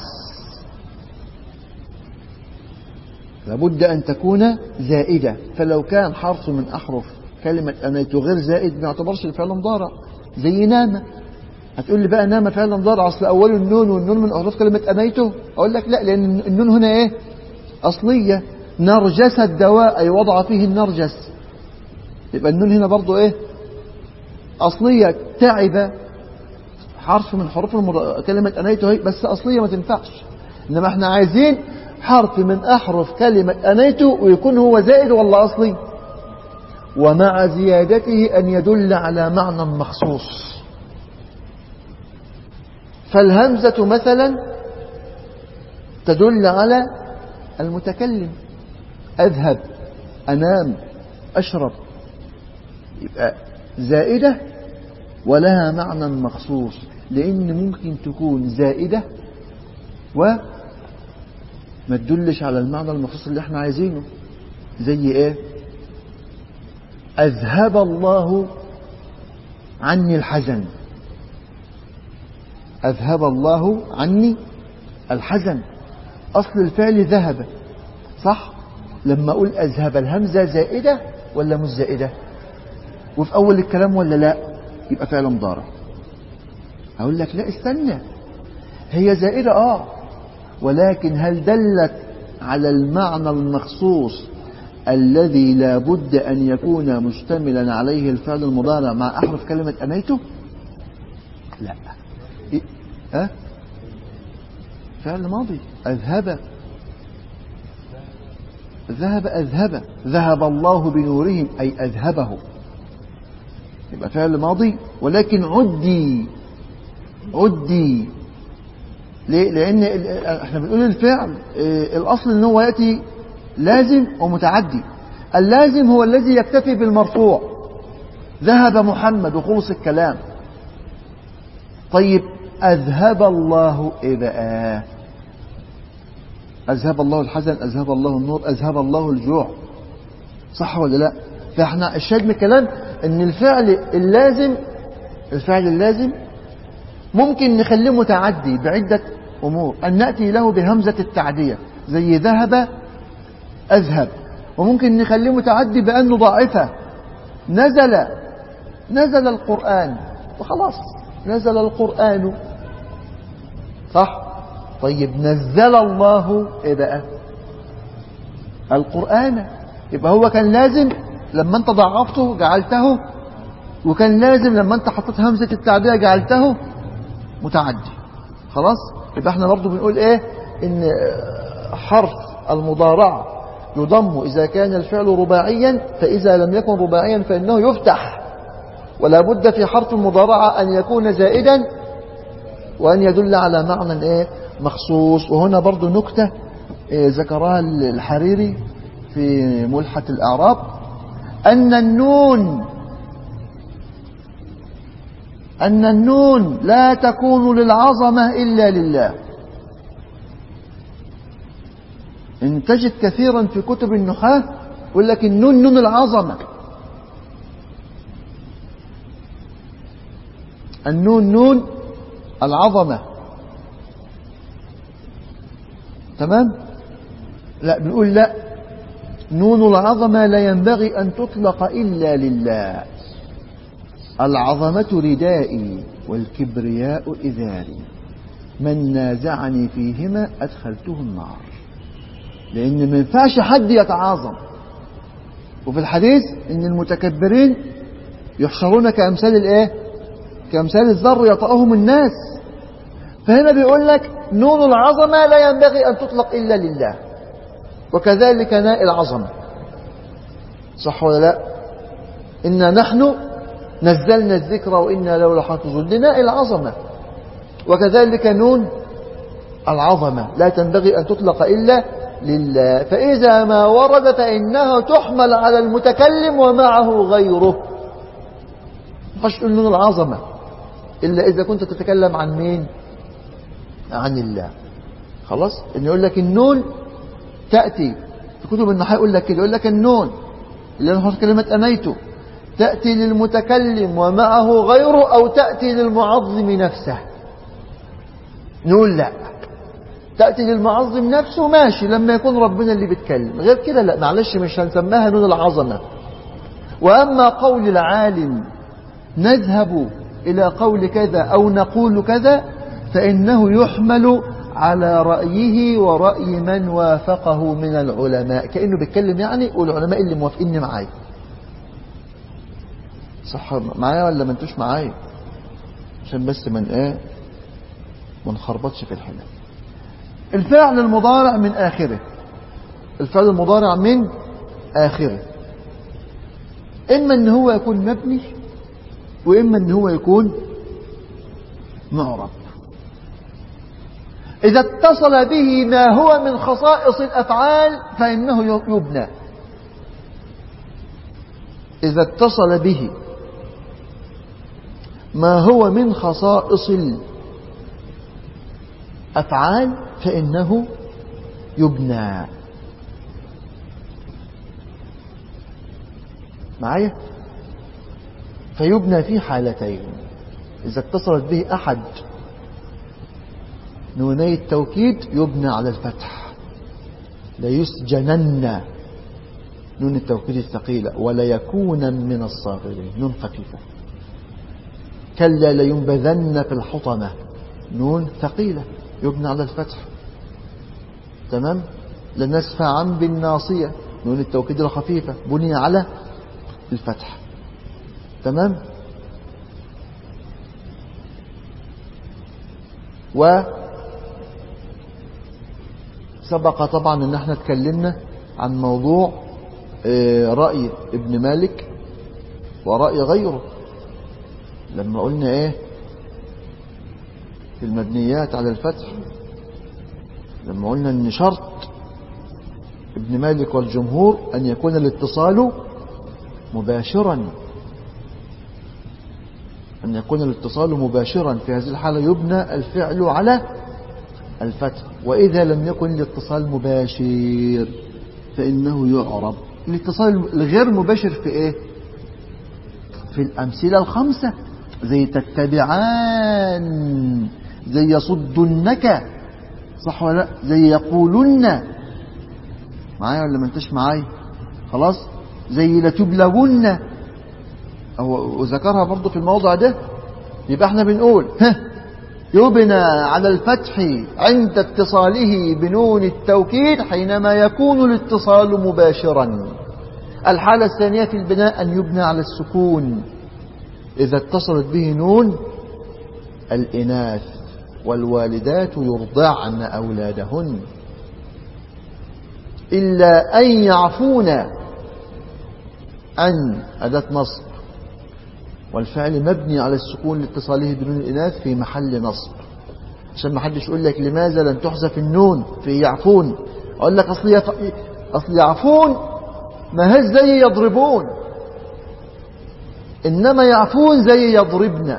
لابد ان تكون زائدة فلو كان حرف من احرف كلمة أنيت غير زائد ما يعتبرش الفعل مضارع زي نام هتقول لي بقى نام فعل مضارع أصل أوله النون والنون من أحرف كلمة أنيته أقول لك لا لأن النون هنا إيه أصلية نرجس الدواء أي وضع فيه النرجس يبقى النون هنا برضو إيه أصلية تعب حرف من حروف المضارع كلمة أنيته هي بس أصلية ما تنفعش إنما إحنا عايزين حرف من أحرف كلمة أنيت ويكون هو زائد ولا أصلي ومع زيادته أن يدل على معنى مخصوص فالهمزة مثلا تدل على المتكلم أذهب أنام أشرب يبقى زائدة ولها معنى مخصوص لأن ممكن تكون زائدة وما تدلش على المعنى المخصوص اللي احنا عايزينه زي ايه أذهب الله عني الحزن أذهب الله عني الحزن أصل الفعل ذهب صح لما أقول أذهب الهمزة زائدة ولا مش زائدة وفي أول الكلام ولا لا يبقى فعل مضارع أقول لك لا استنى هي زائدة آه ولكن هل دلت على المعنى المخصوص الذي لا بد أن يكون مشتملا عليه الفعل المضارع مع أحرف كلمة أنيته لا إيه؟ ها فعل ماضي أذهب ذهب أذهب ذهب الله بنورهم أي أذهبه يبقى فعل ماضي ولكن عدي عدي ليه؟ لأن احنا بنقول الفعل اه الأصل ان هو يأتي لازم ومتعدي اللازم هو الذي يكتفي بالمرفوع ذهب محمد وخلص الكلام طيب أذهب الله إيه بقى أذهب الله الحزن أذهب الله النور أذهب الله الجوع صح ولا لا فاحنا الشاهد من الكلام ان الفعل اللازم الفعل اللازم ممكن نخليه متعدي بعدة أمور أن نأتي له بهمزة التعدية زي ذهب أذهب وممكن نخليه متعدي بأن نضاعفه نزل نزل القرآن وخلاص نزل القرآن صح طيب نزل الله ايه بقى القرآن يبقى هو كان لازم لما انت ضعفته جعلته وكان لازم لما انت حطيت همزة التعدية جعلته متعدي خلاص يبقى احنا برضو بنقول ايه ان حرف المضارعة يضم إذا كان الفعل رباعيا فإذا لم يكن رباعيا فإنه يفتح ولا بد في حرف المضارعة أن يكون زائدا وأن يدل على معنى إيه مخصوص وهنا برضو نكتة إيه ذكرها الحريري في ملحة الأعراب أن النون أن النون لا تكون للعظمة إلا لله إن تجد كثيرا في كتب النحاة يقول لك النون نون العظمة النون نون العظمة تمام لا بنقول لا نون العظمة لا ينبغي أن تطلق إلا لله العظمة ردائي والكبرياء إذاري من نازعني فيهما أدخلته النار لأن ما ينفعش حد يتعاظم وفي الحديث إن المتكبرين يحشرون كأمثال الإيه؟ كأمثال الذر يطأهم الناس فهنا بيقول لك نون العظمة لا ينبغي أن تطلق إلا لله وكذلك ناء العظمة صح ولا لا إنا نحن نزلنا الذكر وإنا له لحافظون لناء العظمة وكذلك نون العظمة لا تنبغي أن تطلق إلا لله فإذا ما ورد فإنها تحمل على المتكلم ومعه غيره مش تقول نون العظمة إلا إذا كنت تتكلم عن مين عن الله خلاص إن يقول لك النون تأتي في كتب النحاء يقول لك كده يقول لك النون اللي نحط كلمة أنيته تأتي للمتكلم ومعه غيره أو تأتي للمعظم نفسه نقول لا تأتي للمعظم نفسه ماشي لما يكون ربنا اللي بيتكلم غير كده لا معلش مش هنسماها نون العظمة وأما قول العالم نذهب إلى قول كذا أو نقول كذا فإنه يحمل على رأيه ورأي من وافقه من العلماء كأنه بيتكلم يعني والعلماء اللي موافقين معايا صح معايا ولا ما انتوش معايا عشان بس من ايه ما نخربطش في الحلال الفعل المضارع من آخره الفعل المضارع من آخره إما أن هو يكون مبني وإما أن هو يكون معرب إذا اتصل به ما هو من خصائص الأفعال فإنه يبنى إذا اتصل به ما هو من خصائص الأفعال فإنه يبنى معايا فيبنى في حالتين إذا اتصلت به أحد نوني التوكيد يبنى على الفتح ليسجنن نون التوكيد الثقيلة وليكونا من الصاغرين نون خفيفة كلا لينبذن في الحطمة نون ثقيلة يبنى على الفتح تمام لنسفعا بالناصية نون التوكيد الخفيفة بني على الفتح تمام و سبق طبعا ان احنا اتكلمنا عن موضوع رأي ابن مالك ورأي غيره لما قلنا ايه في المبنيات على الفتح لما قلنا ان شرط ابن مالك والجمهور ان يكون الاتصال مباشرا أن يكون الاتصال مباشرا في هذه الحالة يبنى الفعل على الفتح وإذا لم يكن الاتصال مباشر فإنه يعرب الاتصال الغير مباشر في إيه في الأمثلة الخمسة زي تتبعان زي يصدنك صح ولا لا زي يقولن معايا ولا ما انتش معايا خلاص زي لتبلغن أو وذكرها برضه في الموضع ده يبقى احنا بنقول ها يبنى على الفتح عند اتصاله بنون التوكيد حينما يكون الاتصال مباشرا الحالة الثانية في البناء أن يبنى على السكون إذا اتصلت به نون الإناث والوالدات يرضعن أولادهن إلا أن يعفون أن أداة نصب والفعل مبني على السكون لاتصاله بنون الإناث في محل نصب عشان ما حدش يقول لك لماذا لم تحذف النون في يعفون أقول لك أصل, يف... أصل يعفون ما هي زي يضربون إنما يعفون زي يضربن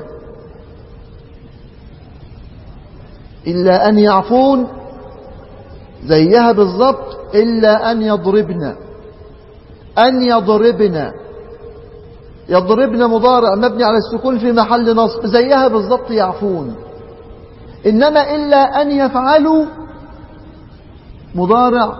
إلا أن يعفون زيها بالضبط إلا أن يضربن أن يضربن يضربن مضارع مبني على السكون في محل نصب زيها بالضبط يعفون إنما إلا أن يفعلوا مضارع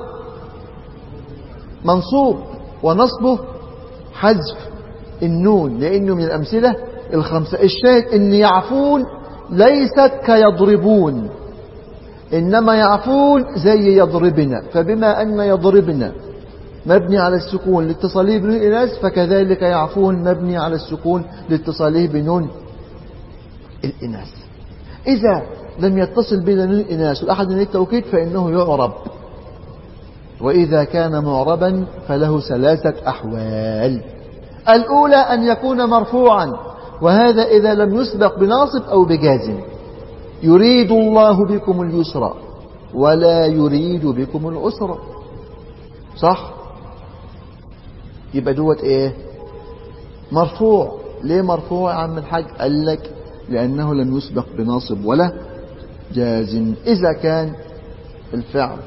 منصوب ونصبه حذف النون لأنه من الأمثلة الخمسة الشاهد أن يعفون ليست كيضربون إنما يعفون زي يضربن فبما أن يضربن مبني على السكون لاتصاله بنون الإناث فكذلك يعفون مبني على السكون لاتصاله بنون الإناث إذا لم يتصل بين نون الإناث وأحد من التوكيد فإنه يعرب وإذا كان معربا فله ثلاثة أحوال الأولى أن يكون مرفوعا وهذا إذا لم يسبق بناصب أو بجازم يريد الله بكم اليسر ولا يريد بكم العسر صح يبقى دوت ايه مرفوع ليه مرفوع يا عم الحاج قال لك لأنه لم يسبق بناصب ولا جازم إذا كان الفعل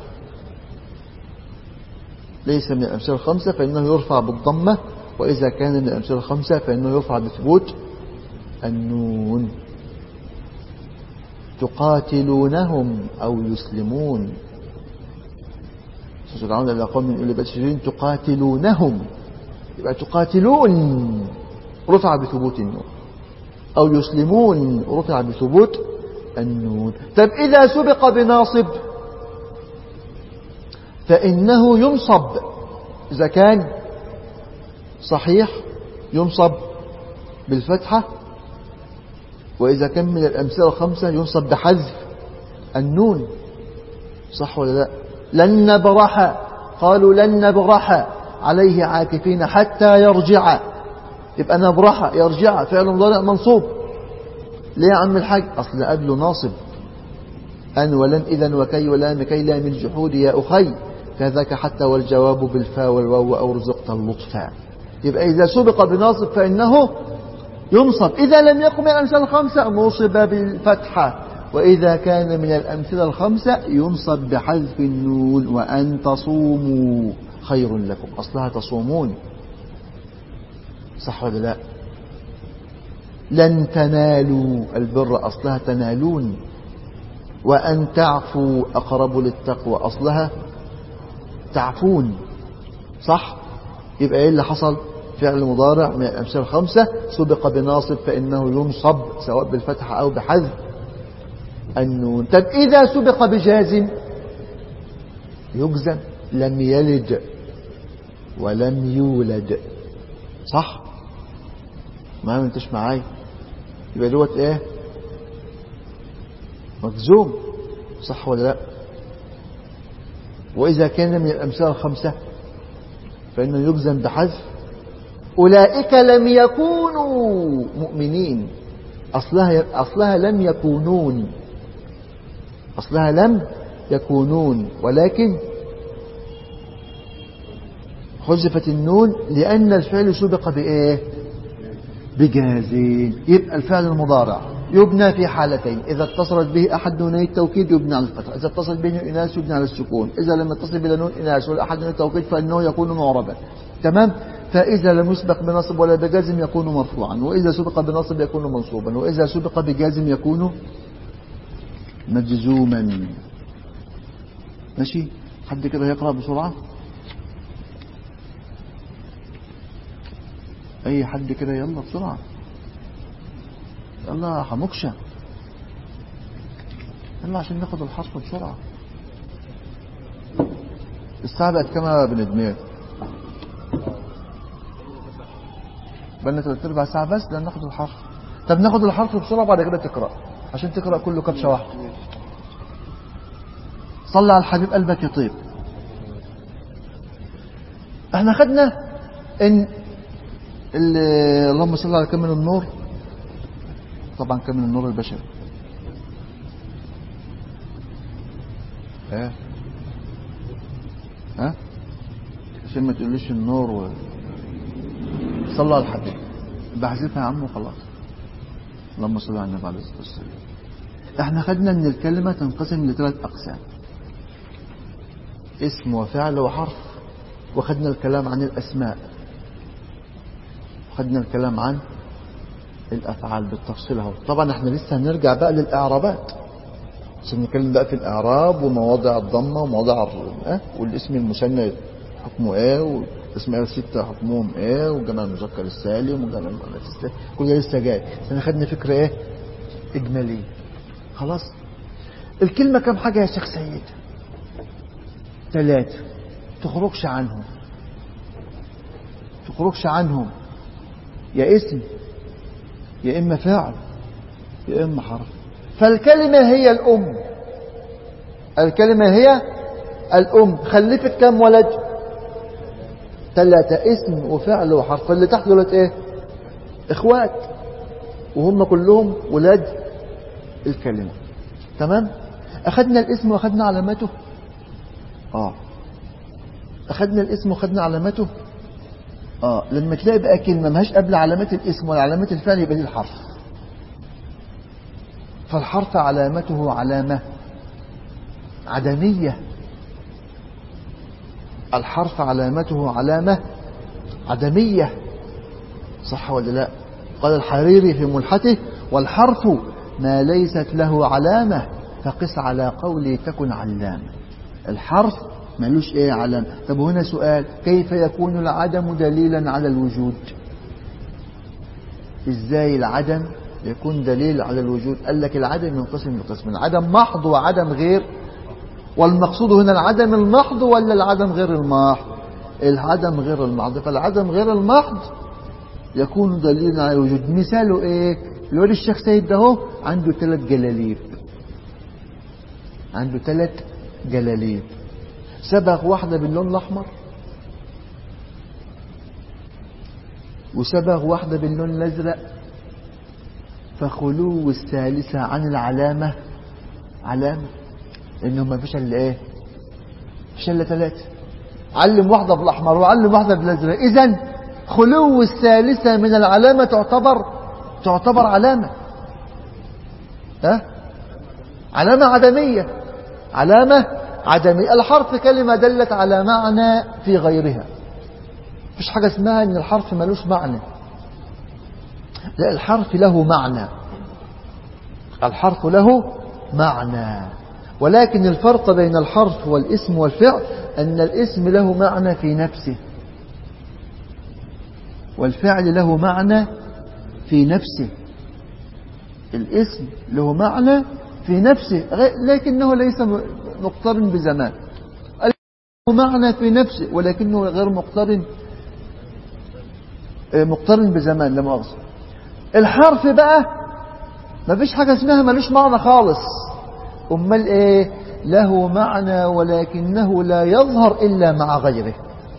ليس من الأمثلة الخمسة فإنه يرفع بالضمة وإذا كان من الأمثلة الخمسة فإنه يرفع بثبوت النون تقاتلونهم أو يسلمون تدعون إلى قوم من أولي بشرين تقاتلونهم يبقى تقاتلون رفع بثبوت النون أو يسلمون رفع بثبوت النون طب إذا سبق بناصب فإنه ينصب إذا كان صحيح ينصب بالفتحة وإذا كان من الأمثلة الخمسة ينصب بحذف النون صح ولا لا لن نبرح قالوا لن نبرح عليه عاكفين حتى يرجع يبقى نبرح يرجع فعل مضارع منصوب ليه يا عم الحاج أصل قبله ناصب أن ولن إذا وكي ولام كي لام الجحود يا أخي كذاك حتى والجواب بالفاء والواو أو رزقت اللطفا يبقى إذا سبق بناصب فإنه ينصب إذا لم يقم من الأمثلة الخمسة نصب بالفتحة وإذا كان من الأمثلة الخمسة ينصب بحذف النون وأن تصوموا خير لكم أصلها تصومون صح ولا لا لن تنالوا البر أصلها تنالون وأن تعفوا أقرب للتقوى أصلها تعفون صح يبقى إيه اللي حصل فعل مضارع من الأمثلة الخمسة سبق بناصب فإنه ينصب سواء بالفتحة أو بحذف النون طب إذا سبق بجازم يجزم لم يلد ولم يولد صح ما انتش معاي يبقى دوت ايه مجزوم صح ولا لا وإذا كان من الأمثلة الخمسة فإنه يجزم بحذف أولئك لم يكونوا مؤمنين أصلها, أصلها لم يكونون أصلها لم يكونون ولكن حذفت النون لأن الفعل سبق بإيه بجازين يبقى الفعل المضارع يبنى في حالتين إذا اتصلت به أحد نوني التوكيد يبنى على الفتح إذا اتصل به إناث يبنى على السكون إذا لم يتصل بلا نون إناث ولا أحد نوني التوكيد فإنه يكون معربا تمام فإذا لم يسبق بنصب ولا بجازم يكون مرفوعا وإذا سبق بنصب يكون منصوبا وإذا سبق بجازم يكون مجزوما ماشي حد كده يقرأ بسرعة أي حد كده يلا بسرعة يلا حمكشة يلا عشان ناخد الحصر بسرعة الساعة بقت كام يا بن دمير بقالنا تلات ارباع ساعة بس لأن ناخد الحرف طب ناخد الحرف بسرعة بعد كده تقرأ عشان تقرأ كله كبشة واحدة صلى على الحبيب قلبك يطيب احنا خدنا ان اللهم صل على كامل النور طبعا كامل النور البشري ها ها عشان ما تقوليش النور و... صلى على الحبيب بحذفها يا عم وخلاص اللهم صل على النبي عليه الصلاه والسلام احنا خدنا ان الكلمه تنقسم لثلاث اقسام اسم وفعل وحرف وخدنا الكلام عن الاسماء خدنا الكلام عن الافعال بالتفصيل اهو طبعا احنا لسه هنرجع بقى للاعرابات عشان نتكلم بقى في الاعراب ومواضع الضمه ومواضع اه والاسم المثنى حكمه ايه والاسماء الستة حكمهم ايه وجمع المذكر السالم وجمع المؤنث السالم كل ده لسه جاي احنا خدنا فكره ايه اجماليه خلاص الكلمه كم حاجه يا شيخ سيد ثلاثه تخرجش عنهم تخرجش عنهم يا اسم يا إما فاعل يا إما حرف فالكلمة هي الأم الكلمة هي الأم خلفت كم ولد ثلاثة اسم وفعل وحرف اللي تحت دولت ايه اخوات وهم كلهم ولاد الكلمة تمام اخدنا الاسم واخدنا علامته اه اخدنا الاسم واخدنا علامته اه لما تلاقي بقى كلمة ماهاش قبل علامات الاسم ولا علامات الفعل يبقى دي الحرف فالحرف علامته علامة عدمية الحرف علامته علامة عدمية صح ولا لا قال الحريري في ملحته والحرف ما ليست له علامة فقس على قولي تكن علامة الحرف ملوش ايه علامة طب هنا سؤال كيف يكون العدم دليلا على الوجود ازاي العدم يكون دليل على الوجود قال لك العدم ينقسم لقسمين عدم محض وعدم غير والمقصود هنا العدم المحض ولا العدم غير المحض العدم غير المحض فالعدم غير المحض يكون دليلا على الوجود مثاله ايه الولي الشيخ سيد ده هو عنده ثلاث جلاليب عنده ثلاث جلاليب سبغ واحدة باللون الأحمر وسبغ واحدة باللون الأزرق فخلو الثالثة عن العلامة علامة إنه ما فيش إلا إيه فيش إلا ثلاثة علم واحدة بالأحمر وعلم واحدة بالأزرق إذا خلو الثالثة من العلامة تعتبر تعتبر علامة ها علامة عدمية علامة عدمية الحرف كلمة دلت على معنى في غيرها مفيش حاجة اسمها ان الحرف ملوش معنى لا الحرف له معنى الحرف له معنى ولكن الفرق بين الحرف والاسم والفعل أن الاسم له معنى في نفسه والفعل له معنى في نفسه الاسم له معنى في نفسه لكنه ليس مقترن بزمان له معنى في نفسه ولكنه غير مقترن مقترن بزمان لا مؤاخذة الحرف بقى ما فيش حاجة اسمها ملوش معنى خالص أمال إيه له معنى ولكنه لا يظهر إلا مع غيره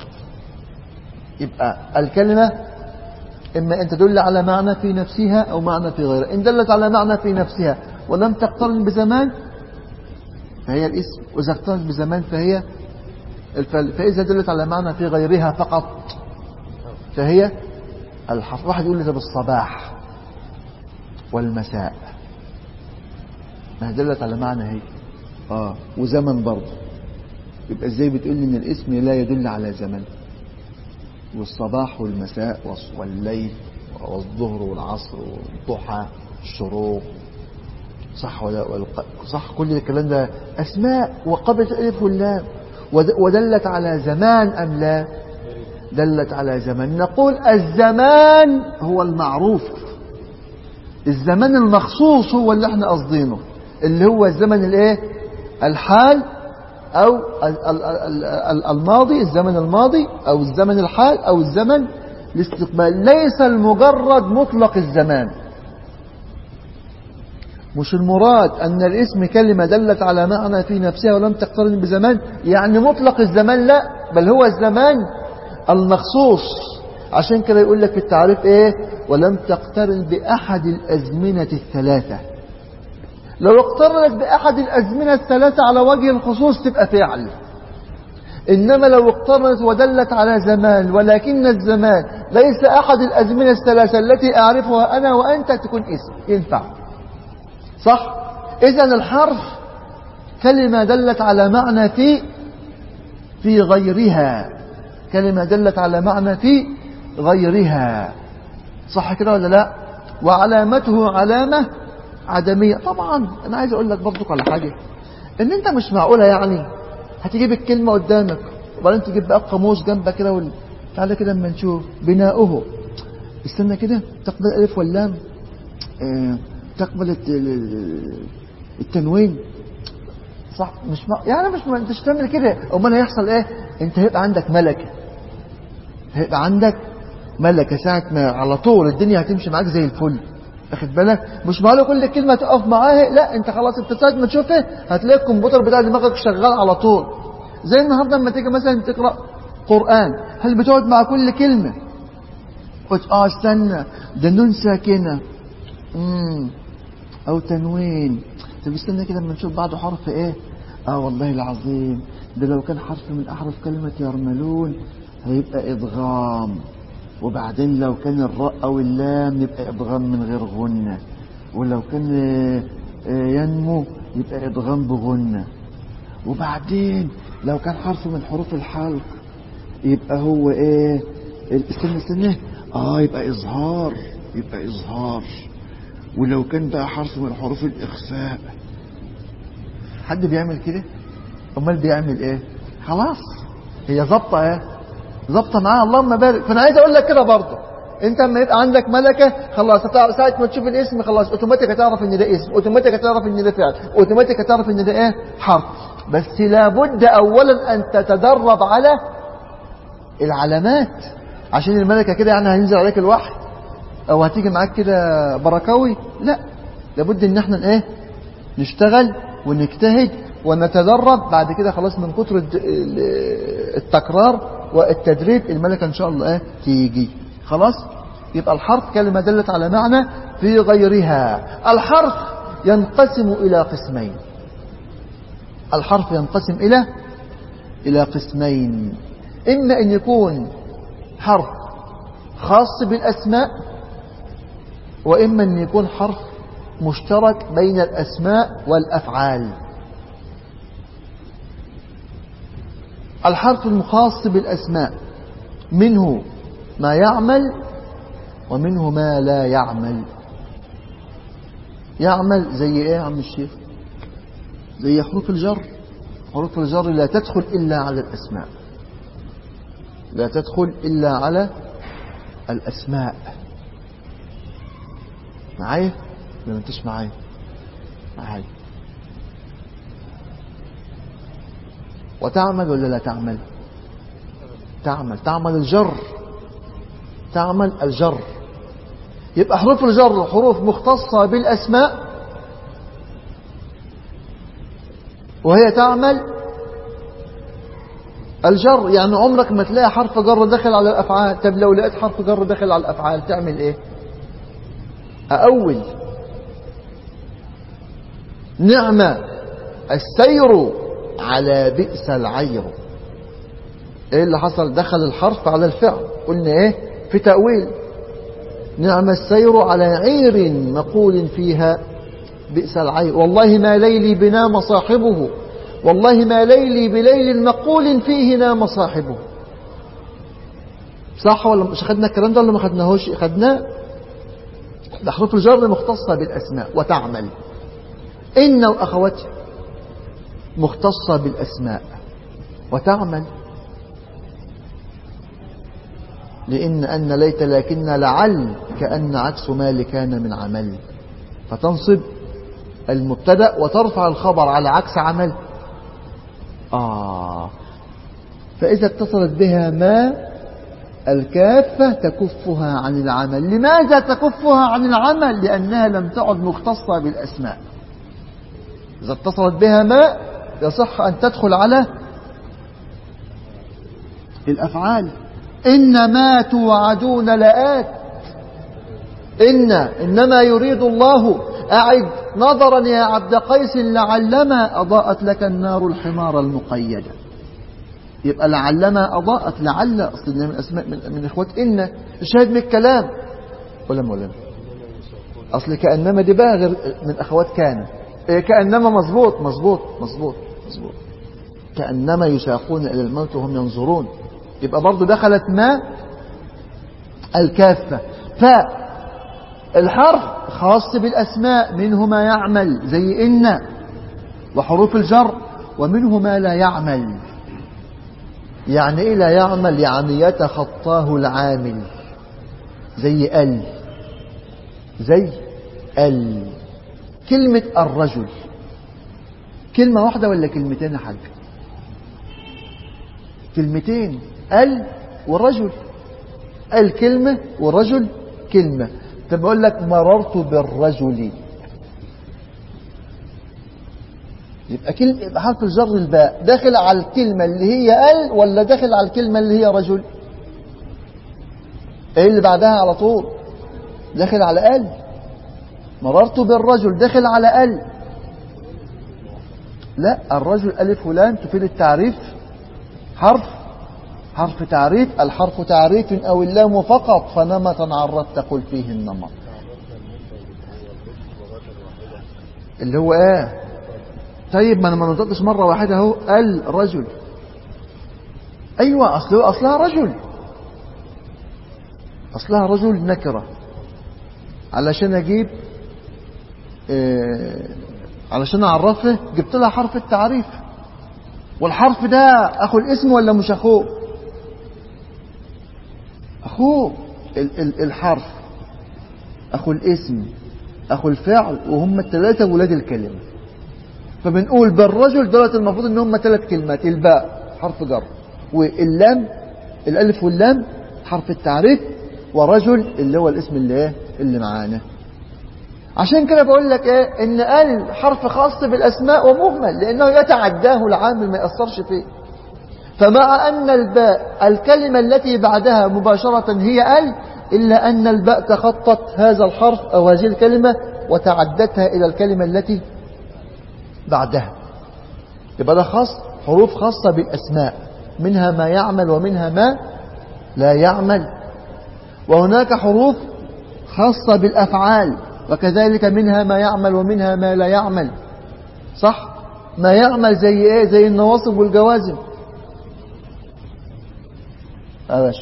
يبقى الكلمة إما أن تدل على معنى في نفسها أو معنى في غيرها إن دلت على معنى في نفسها ولم تقترن بزمان فهي الاسم وإذا اقترنت بزمان فهي الفعل فإذا دلت على معنى في غيرها فقط فهي الحرف واحد يقول لي بالصباح والمساء ما دلت على معنى هي اه وزمن برضه يبقى ازاي بتقول لي ان الاسم لا يدل على زمن والصباح والمساء والليل والظهر والعصر والضحى الشروق صح ولا والق... صح كل الكلام ده اسماء وقبلت الالف واللام ودلت على زمان ام لا دلت على زمان نقول الزمان هو المعروف الزمان المخصوص هو اللي احنا قصدينه اللي هو الزمن الايه الحال او الماضي الزمن الماضي او الزمن الحال او الزمن الاستقبال ليس المجرد مطلق الزمان مش المراد أن الاسم كلمة دلت على معنى في نفسها ولم تقترن بزمان يعني مطلق الزمان لا بل هو الزمان المخصوص عشان كده يقول لك في التعريف ايه ولم تقترن بأحد الأزمنة الثلاثة لو اقترنت بأحد الأزمنة الثلاثة على وجه الخصوص تبقى فعل إنما لو اقترنت ودلت على زمان ولكن الزمان ليس أحد الأزمنة الثلاثة التي أعرفها أنا وأنت تكون اسم ينفع صح إذا الحرف كلمة دلت على معنى في في غيرها كلمة دلت على معنى في غيرها صح كده ولا لا وعلامته علامة عدمية طبعا أنا عايز أقول لك برضك على حاجة إن أنت مش معقولة يعني هتجيب الكلمة قدامك وبعدين تجيب بقى قاموس جنبك كده وال... تعالى كده اما نشوف بناؤه استنى كده تقبل الألف واللام اه تقبل التنوين صح مش ما يعني مش ما انتش تعمل كده امال هيحصل ايه انت هيبقى عندك ملكه هيبقى عندك ملكه ساعه ما على طول الدنيا هتمشي معاك زي الفل واخد بالك مش معقول كل كلمه تقف معاها لا انت خلاص انت ساعه ما تشوفها هتلاقي الكمبيوتر بتاع دماغك شغال على طول زي النهارده لما تيجي مثلا تقرا قران هل بتقعد مع كل كلمه قلت اه استنى ده نون ساكنه امم او تنوين طب استنى كده لما نشوف بعده حرف ايه اه والله العظيم ده لو كان حرف من احرف كلمة يرملون هيبقى ادغام وبعدين لو كان الراء او اللام يبقى ادغام من غير غنة ولو كان ينمو يبقى ادغام بغنة وبعدين لو كان حرف من حروف الحلق يبقى هو ايه استنى استنى اه يبقى اظهار يبقى اظهار ولو كان بقى حرف من حروف الإخفاء حد بيعمل كده امال بيعمل ايه خلاص هي ظابطه ايه ظابطه معاها اللهم بارك فانا عايز اقول لك كده برضه انت لما يبقى عندك ملكه خلاص ساعه ما تشوف الاسم خلاص اوتوماتيك هتعرف ان ده اسم اوتوماتيك هتعرف ان ده فعل اوتوماتيك هتعرف ان ده ايه حرف بس لابد اولا ان تتدرب على العلامات عشان الملكه كده يعني هينزل عليك الوحي او هتيجي معاك كده بركاوي لا لابد ان احنا ايه نشتغل ونجتهد ونتدرب بعد كده خلاص من كتر الد- ال- التكرار والتدريب الملكة إن شاء الله إيه؟ تيجي خلاص يبقى الحرف كلمة دلت على معنى في غيرها الحرف ينقسم إلى قسمين الحرف ينقسم إلى إلى قسمين إما أن يكون حرف خاص بالأسماء وإما أن يكون حرف مشترك بين الأسماء والأفعال الحرف الخاص بالأسماء منه ما يعمل ومنه ما لا يعمل يعمل زي ايه يا عم الشيخ زي حروف الجر حروف الجر لا تدخل إلا على الأسماء لا تدخل إلا على الأسماء معايا ولا ما انتش معايا معايا وتعمل ولا لا تعمل تعمل تعمل الجر تعمل الجر يبقى حروف الجر حروف مختصة بالأسماء وهي تعمل الجر يعني عمرك ما تلاقي حرف جر داخل على الأفعال طب لو لقيت حرف جر داخل على الأفعال تعمل إيه أأول نعمة السير على بئس العير ايه اللي حصل دخل الحرف على الفعل قلنا ايه في تأويل نعم السير على عير مقول فيها بئس العير والله ما ليلي بنام صاحبه والله ما ليلي بليل مقول فيه نام صاحبه صح ولا مش خدنا الكلام ده ولا ما خدناهوش خدناه ده حروف الجر مختصة بالأسماء وتعمل إن وأخواتها مختصة بالأسماء وتعمل لإن أن ليت لكن لعل كأن عكس ما كان من عمل فتنصب المبتدا وترفع الخبر على عكس عمل آه فإذا اتصلت بها ما الكافة تكفها عن العمل لماذا تكفها عن العمل لأنها لم تعد مختصة بالأسماء إذا اتصلت بها ما يصح أن تدخل على الأفعال إنما توعدون لآت إن إنما يريد الله أعد نظرا يا عبد قيس لعلما أضاءت لك النار الحمار المقيدة يبقى لعلما أضاءت لعل أصل من أسماء من, من إخوات إن الشاهد من الكلام ولا مولانا أصل كأنما دي بقى غير من أخوات كان إيه كأنما مظبوط مظبوط مظبوط مظبوط كأنما يساقون إلى الموت وهم ينظرون يبقى برضو دخلت ما الكافة فالحرف خاص بالأسماء منه ما يعمل زي إن وحروف الجر ومنه ما لا يعمل يعني إيه لا يعمل يعني يتخطاه العامل زي ال زي ال كلمة الرجل كلمة واحدة ولا كلمتين يا حاج كلمتين ال والرجل الكلمة والرجل كلمة طب أقول لك مررت بالرجل يبقى كلمة يبقى حرف الجر الباء داخل على الكلمة اللي هي ال ولا داخل على الكلمة اللي هي رجل ايه اللي بعدها على طول داخل على ال مررت بالرجل داخل على ال لا الرجل ألف ولام تفيد التعريف حرف حرف تعريف الحرف تعريف أو اللام فقط فنمطا عرفت قل فيه النمط اللي هو ايه طيب ما انا ما نطقتش مرة واحدة اهو الرجل ايوه اصله اصلها رجل اصلها رجل نكرة علشان اجيب إيه علشان اعرفه جبت لها حرف التعريف والحرف ده اخو الاسم ولا مش اخوه اخوه ال ال الحرف اخو الاسم اخو الفعل وهم الثلاثه ولاد الكلمه فبنقول بالرجل دولت المفروض ان هم ثلاث كلمات الباء حرف جر واللام الالف واللام حرف التعريف ورجل اللي هو الاسم اللي ايه اللي معانا عشان كده بقول لك ايه ان ال حرف خاص بالاسماء ومهمل لانه يتعداه العامل ما ياثرش فيه فمع ان الباء الكلمه التي بعدها مباشره هي ال الا ان الباء تخطت هذا الحرف او هذه الكلمه وتعدتها الى الكلمه التي بعدها يبقى ده خاص حروف خاصه بالاسماء منها ما يعمل ومنها ما لا يعمل وهناك حروف خاصة بالأفعال وكذلك منها ما يعمل ومنها ما لا يعمل صح ما يعمل زي ايه زي النواصب والجوازم اه باشا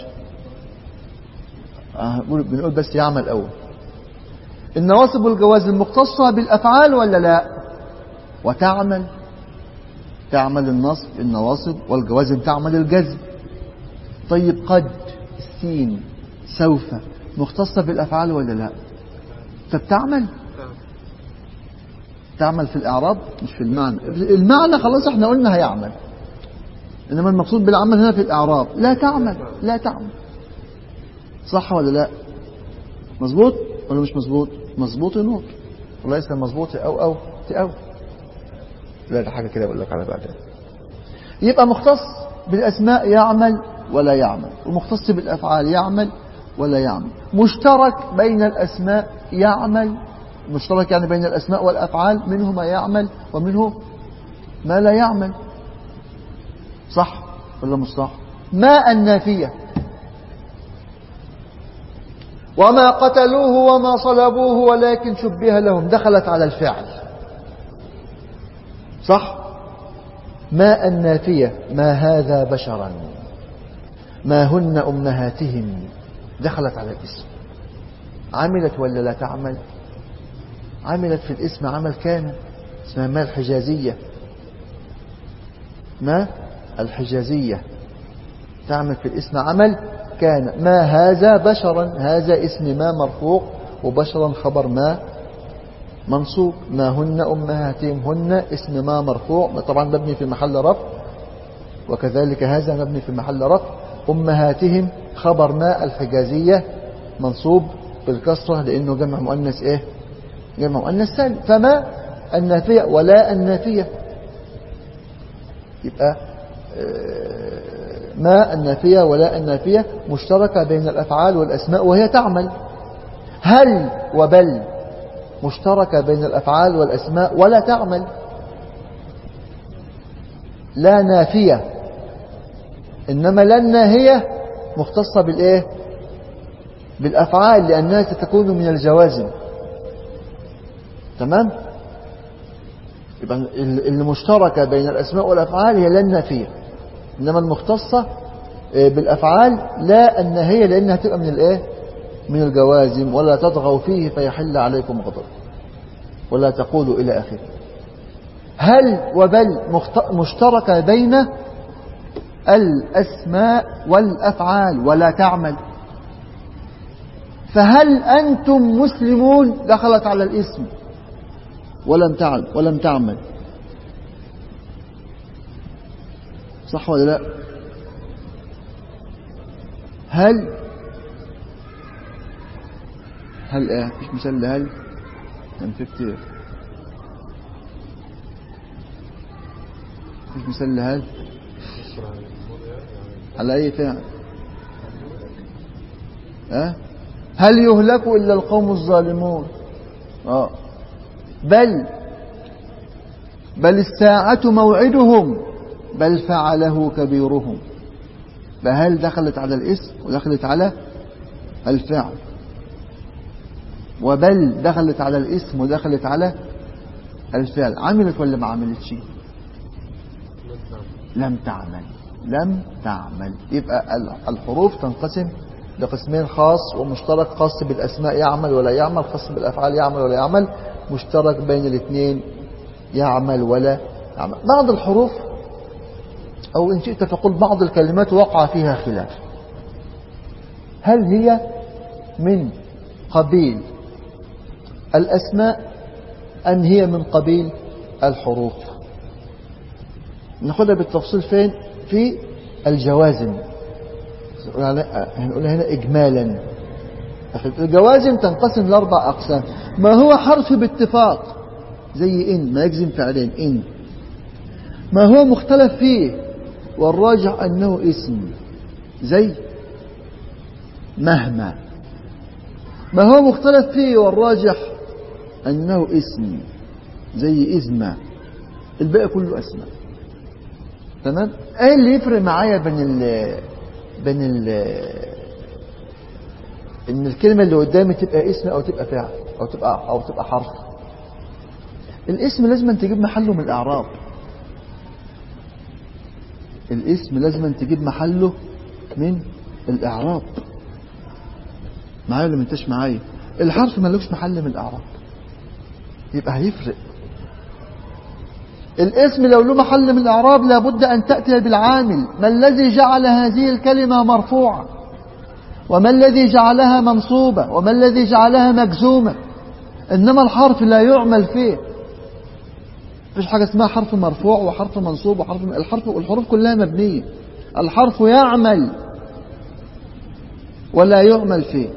آه بنقول بس يعمل أول النواصب والجوازم مختصة بالأفعال ولا لا وتعمل تعمل النصب النواصب والجوازم تعمل الجزم طيب قد السين سوف مختصة بالأفعال ولا لا فبتعمل تعمل في الإعراب مش في المعنى المعنى خلاص احنا قلنا هيعمل إنما المقصود بالعمل هنا في الإعراب لا تعمل لا تعمل صح ولا لا مظبوط ولا مش مظبوط مظبوط نور وليس مظبوط أو أو أو لا ده حاجة كده بقول لك على بعدين يبقى مختص بالأسماء يعمل ولا يعمل ومختص بالأفعال يعمل ولا يعمل مشترك بين الأسماء يعمل مشترك يعني بين الأسماء والأفعال منه ما يعمل ومنه ما لا يعمل صح ولا مش صح ما النافية وما قتلوه وما صلبوه ولكن شبه لهم دخلت على الفعل صح ما النافية ما هذا بشرا ما هن أمهاتهم دخلت على الاسم عملت ولا لا تعمل عملت في الاسم عمل كامل اسمها ما الحجازية ما الحجازية تعمل في الاسم عمل كان ما هذا بشرا هذا اسم ما مرفوع وبشرا خبر ما منصوب ما هن أمهاتهم هن اسم ما مرفوع طبعا مبني في محل رفع وكذلك هذا مبني في محل رفع أمهاتهم خبر ما الحجازية منصوب بالكسرة لأنه جمع مؤنث إيه جمع مؤنث سالم فما النافية ولا النافية يبقى ما النافية ولا النافية مشتركة بين الأفعال والأسماء وهي تعمل هل وبل مشتركة بين الأفعال والأسماء ولا تعمل لا نافية إنما لا الناهية مختصة بالإيه بالأفعال لأنها تكون من الجوازم تمام يبقى المشتركة بين الأسماء والأفعال هي لا النافية إنما المختصة بالأفعال لا النهية لأنها تبقى من الإيه من الجوازم ولا تطغوا فيه فيحل عليكم غضب ولا تقولوا إلى آخره هل وبل مشتركة بين الأسماء والأفعال ولا تعمل فهل أنتم مسلمون دخلت على الاسم ولم تعمل ولم تعمل صح ولا لا هل هل ايه مش مثال لهل كان في كتير مش مثال لهل على اي فعل أه؟ هل يهلك الا القوم الظالمون اه بل بل الساعة موعدهم بل فعله كبيرهم فهل دخلت على الاسم ودخلت على الفعل وبل دخلت على الاسم ودخلت على الفعل عملت ولا ما عملتش لم تعمل لم تعمل يبقى الحروف تنقسم لقسمين خاص ومشترك خاص بالأسماء يعمل ولا يعمل خاص بالأفعال يعمل ولا يعمل مشترك بين الاثنين يعمل ولا يعمل بعض الحروف أو إن شئت فقل بعض الكلمات وقع فيها خلاف هل هي من قبيل الأسماء أم هي من قبيل الحروف ناخدها بالتفصيل فين في الجوازم هنقولها هنا إجمالا الجوازم تنقسم لأربع أقسام ما هو حرف باتفاق زي إن ما يجزم فعلين إن ما هو مختلف فيه والراجح أنه اسم زي مهما ما هو مختلف فيه والراجح أنه اسم زي إزمة الباقي كله أسماء تمام ايه اللي يفرق معايا بين ال بين ال ان الكلمة اللي قدامي تبقى اسم او تبقى فعل او تبقى او تبقى حرف الاسم لازم أن تجيب محله من الاعراب الاسم لازم أن تجيب محله من الاعراب معايا ولا ما انتش معايا الحرف ملوش محل من الاعراب يبقى هيفرق الاسم لو له محل من الإعراب لابد أن تأتي بالعامل ما الذي جعل هذه الكلمة مرفوعة وما الذي جعلها منصوبة وما الذي جعلها مجزومة إنما الحرف لا يعمل فيه فيش حاجة اسمها حرف مرفوع وحرف منصوب وحرف الحرف والحروف كلها مبنية الحرف يعمل ولا يعمل فيه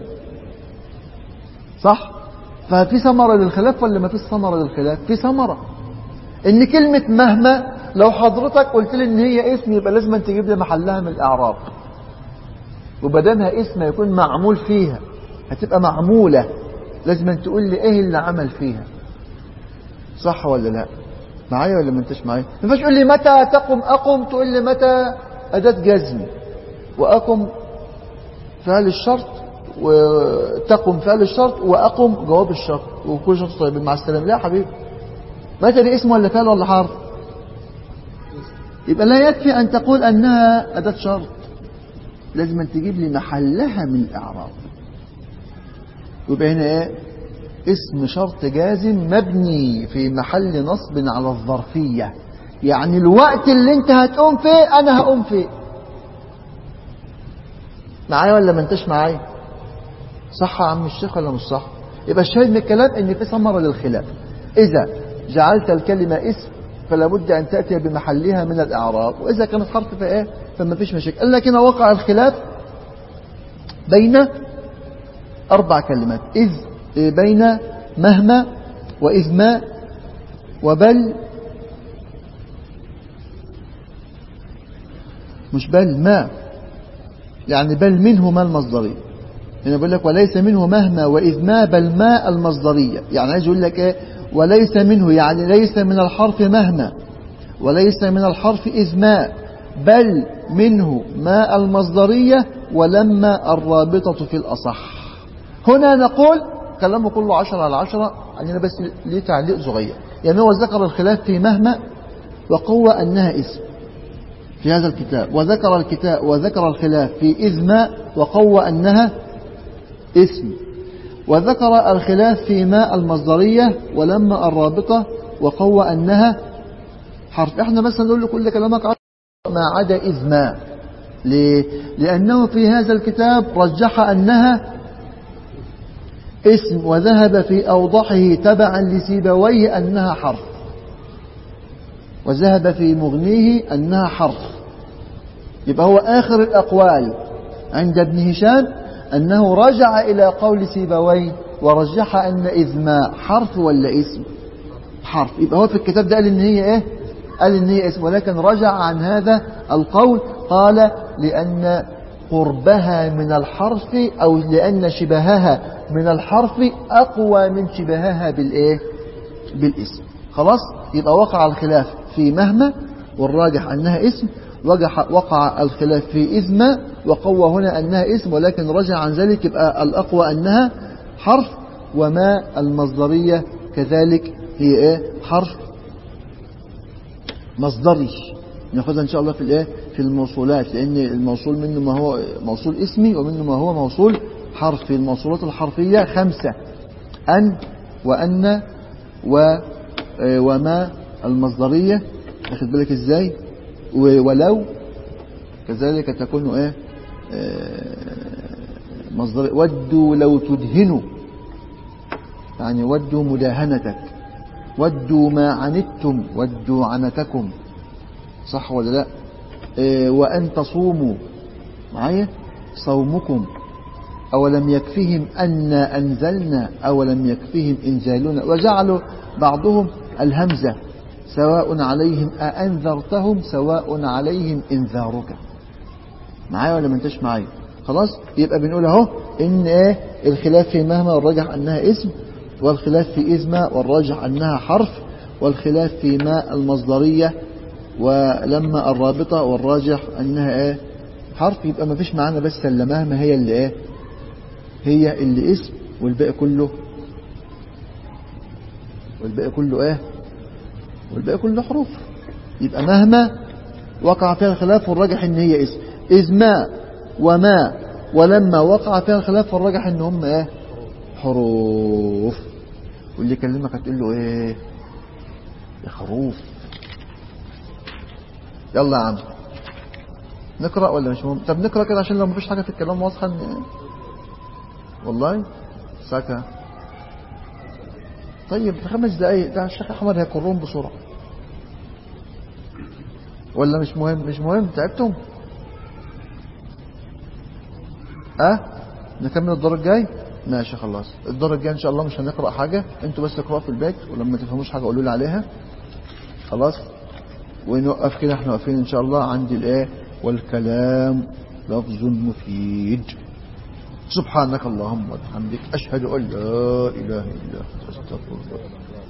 صح ففي ثمرة للخلاف ولا ما فيش ثمرة للخلاف في ثمرة ان كلمة مهما لو حضرتك قلت لي ان هي اسم يبقى لازم تجيب لي محلها من الاعراب وبدامها اسم يكون معمول فيها هتبقى معمولة لازم تقول لي ايه اللي عمل فيها صح ولا لا معايا ولا ما انتش معايا ما ينفعش تقول لي متى تقم اقم تقول لي متى اداة جزم واقم فعل الشرط وتقم فعل الشرط واقم جواب الشرط وكل شرط طيب مع السلامه لا يا حبيبي متى دي اسم ولا فعل ولا حرف يبقى لا يكفي أن تقول أنها أداة شرط لازم أن تجيب لي محلها من الإعراب يبقى هنا إيه اسم شرط جازم مبني في محل نصب على الظرفية يعني الوقت اللي انت هتقوم فيه انا هقوم فيه معايا ولا ما انتش معايا صح يا عم الشيخ ولا مش صح يبقى الشاهد من الكلام ان في ثمره للخلاف اذا جعلت الكلمة اسم فلا بد أن تأتي بمحلها من الإعراب وإذا كانت حرف فإيه فما فيش مشاكل لكن وقع الخلاف بين أربع كلمات إذ بين مهما وإذ ما وبل مش بل ما يعني بل منه ما المصدرية هنا بقول لك وليس منه مهما وإذ ما بل ما المصدرية يعني عايز يقول لك إيه وليس منه يعني ليس من الحرف مهما وليس من الحرف إذ ما بل منه ما المصدرية ولما الرابطة في الأصح هنا نقول كلامه كله عشرة على عشرة عندنا بس ليه تعليق صغير يعني هو ذكر الخلاف في مهما وقوى أنها اسم في هذا الكتاب وذكر الكتاب وذكر الخلاف في إذ ما وقوى أنها اسم وذكر الخلاف في ماء المصدرية ولما الرابطة وقوى أنها حرف احنا مثلا نقول له كل كلامك ما عدا إذ ما ليه؟ لأنه في هذا الكتاب رجح أنها اسم وذهب في أوضحه تبعا لسيبويه أنها حرف وذهب في مغنيه أنها حرف يبقى هو آخر الأقوال عند ابن هشام أنه رجع إلى قول سيبويه ورجح أن إذ ما حرف ولا اسم حرف يبقى هو في الكتاب ده قال إن هي إيه قال إن هي اسم ولكن رجع عن هذا القول قال لأن قربها من الحرف أو لأن شبهها من الحرف أقوى من شبهها بالإيه بالاسم خلاص يبقى وقع الخلاف في مهما والراجح أنها اسم وقع الخلاف في إذما وقوى هنا أنها اسم ولكن رجع عن ذلك يبقى الأقوى أنها حرف وما المصدرية كذلك هي إيه حرف مصدري ناخذها إن شاء الله في الإيه في الموصولات لأن الموصول منه ما هو موصول اسمي ومنه ما هو موصول حرفي الموصولات الحرفية خمسة أن وأن و وما المصدرية واخد بالك ازاي ولو كذلك تكون ايه مصدر ودوا لو تدهنوا يعني ودوا مداهنتك ودوا ما عنتم ودوا عنتكم صح ولا لا إيه وأن تصوموا معايا صومكم أولم يكفهم أنا أنزلنا أولم يكفهم إنزالنا وجعلوا بعضهم الهمزة سواء عليهم أأنذرتهم سواء عليهم إنذارك معايا ولا ما انتش معايا خلاص يبقى بنقول اهو ان ايه الخلاف في مهما والراجح انها اسم والخلاف في إزمة والراجح أنها حرف والخلاف في ما المصدرية ولما الرابطة والراجح أنها ايه حرف يبقى ما فيش معانا بس الا مهما هي اللي ايه هي اللي اسم والباقي كله والباقي كله ايه والباقي كله حروف يبقى مهما وقع فيها الخلاف والراجح ان هي اسم إذ ما وما ولما وقع فيها الخلاف والراجح ان هم ايه حروف واللي يكلمك هتقول له ايه يا خروف يلا يا عم نقرأ ولا مش مهم طب نقرأ كده عشان لو مفيش حاجة في الكلام واضحة إن- والله ساكا طيب في خمس دقايق ده الشيخ أحمد هيقرون بسرعة ولا مش مهم مش مهم تعبتم اه نكمل الدور الجاي ماشي خلاص الدور الجاي ان شاء الله مش هنقرا حاجه انتوا بس اقراوا في البيت ولما تفهموش حاجه قولوا لي عليها خلاص ونوقف كده احنا واقفين ان شاء الله عند الايه والكلام لفظ مفيد سبحانك اللهم وبحمدك اشهد ان لا اله الا انت استغفرك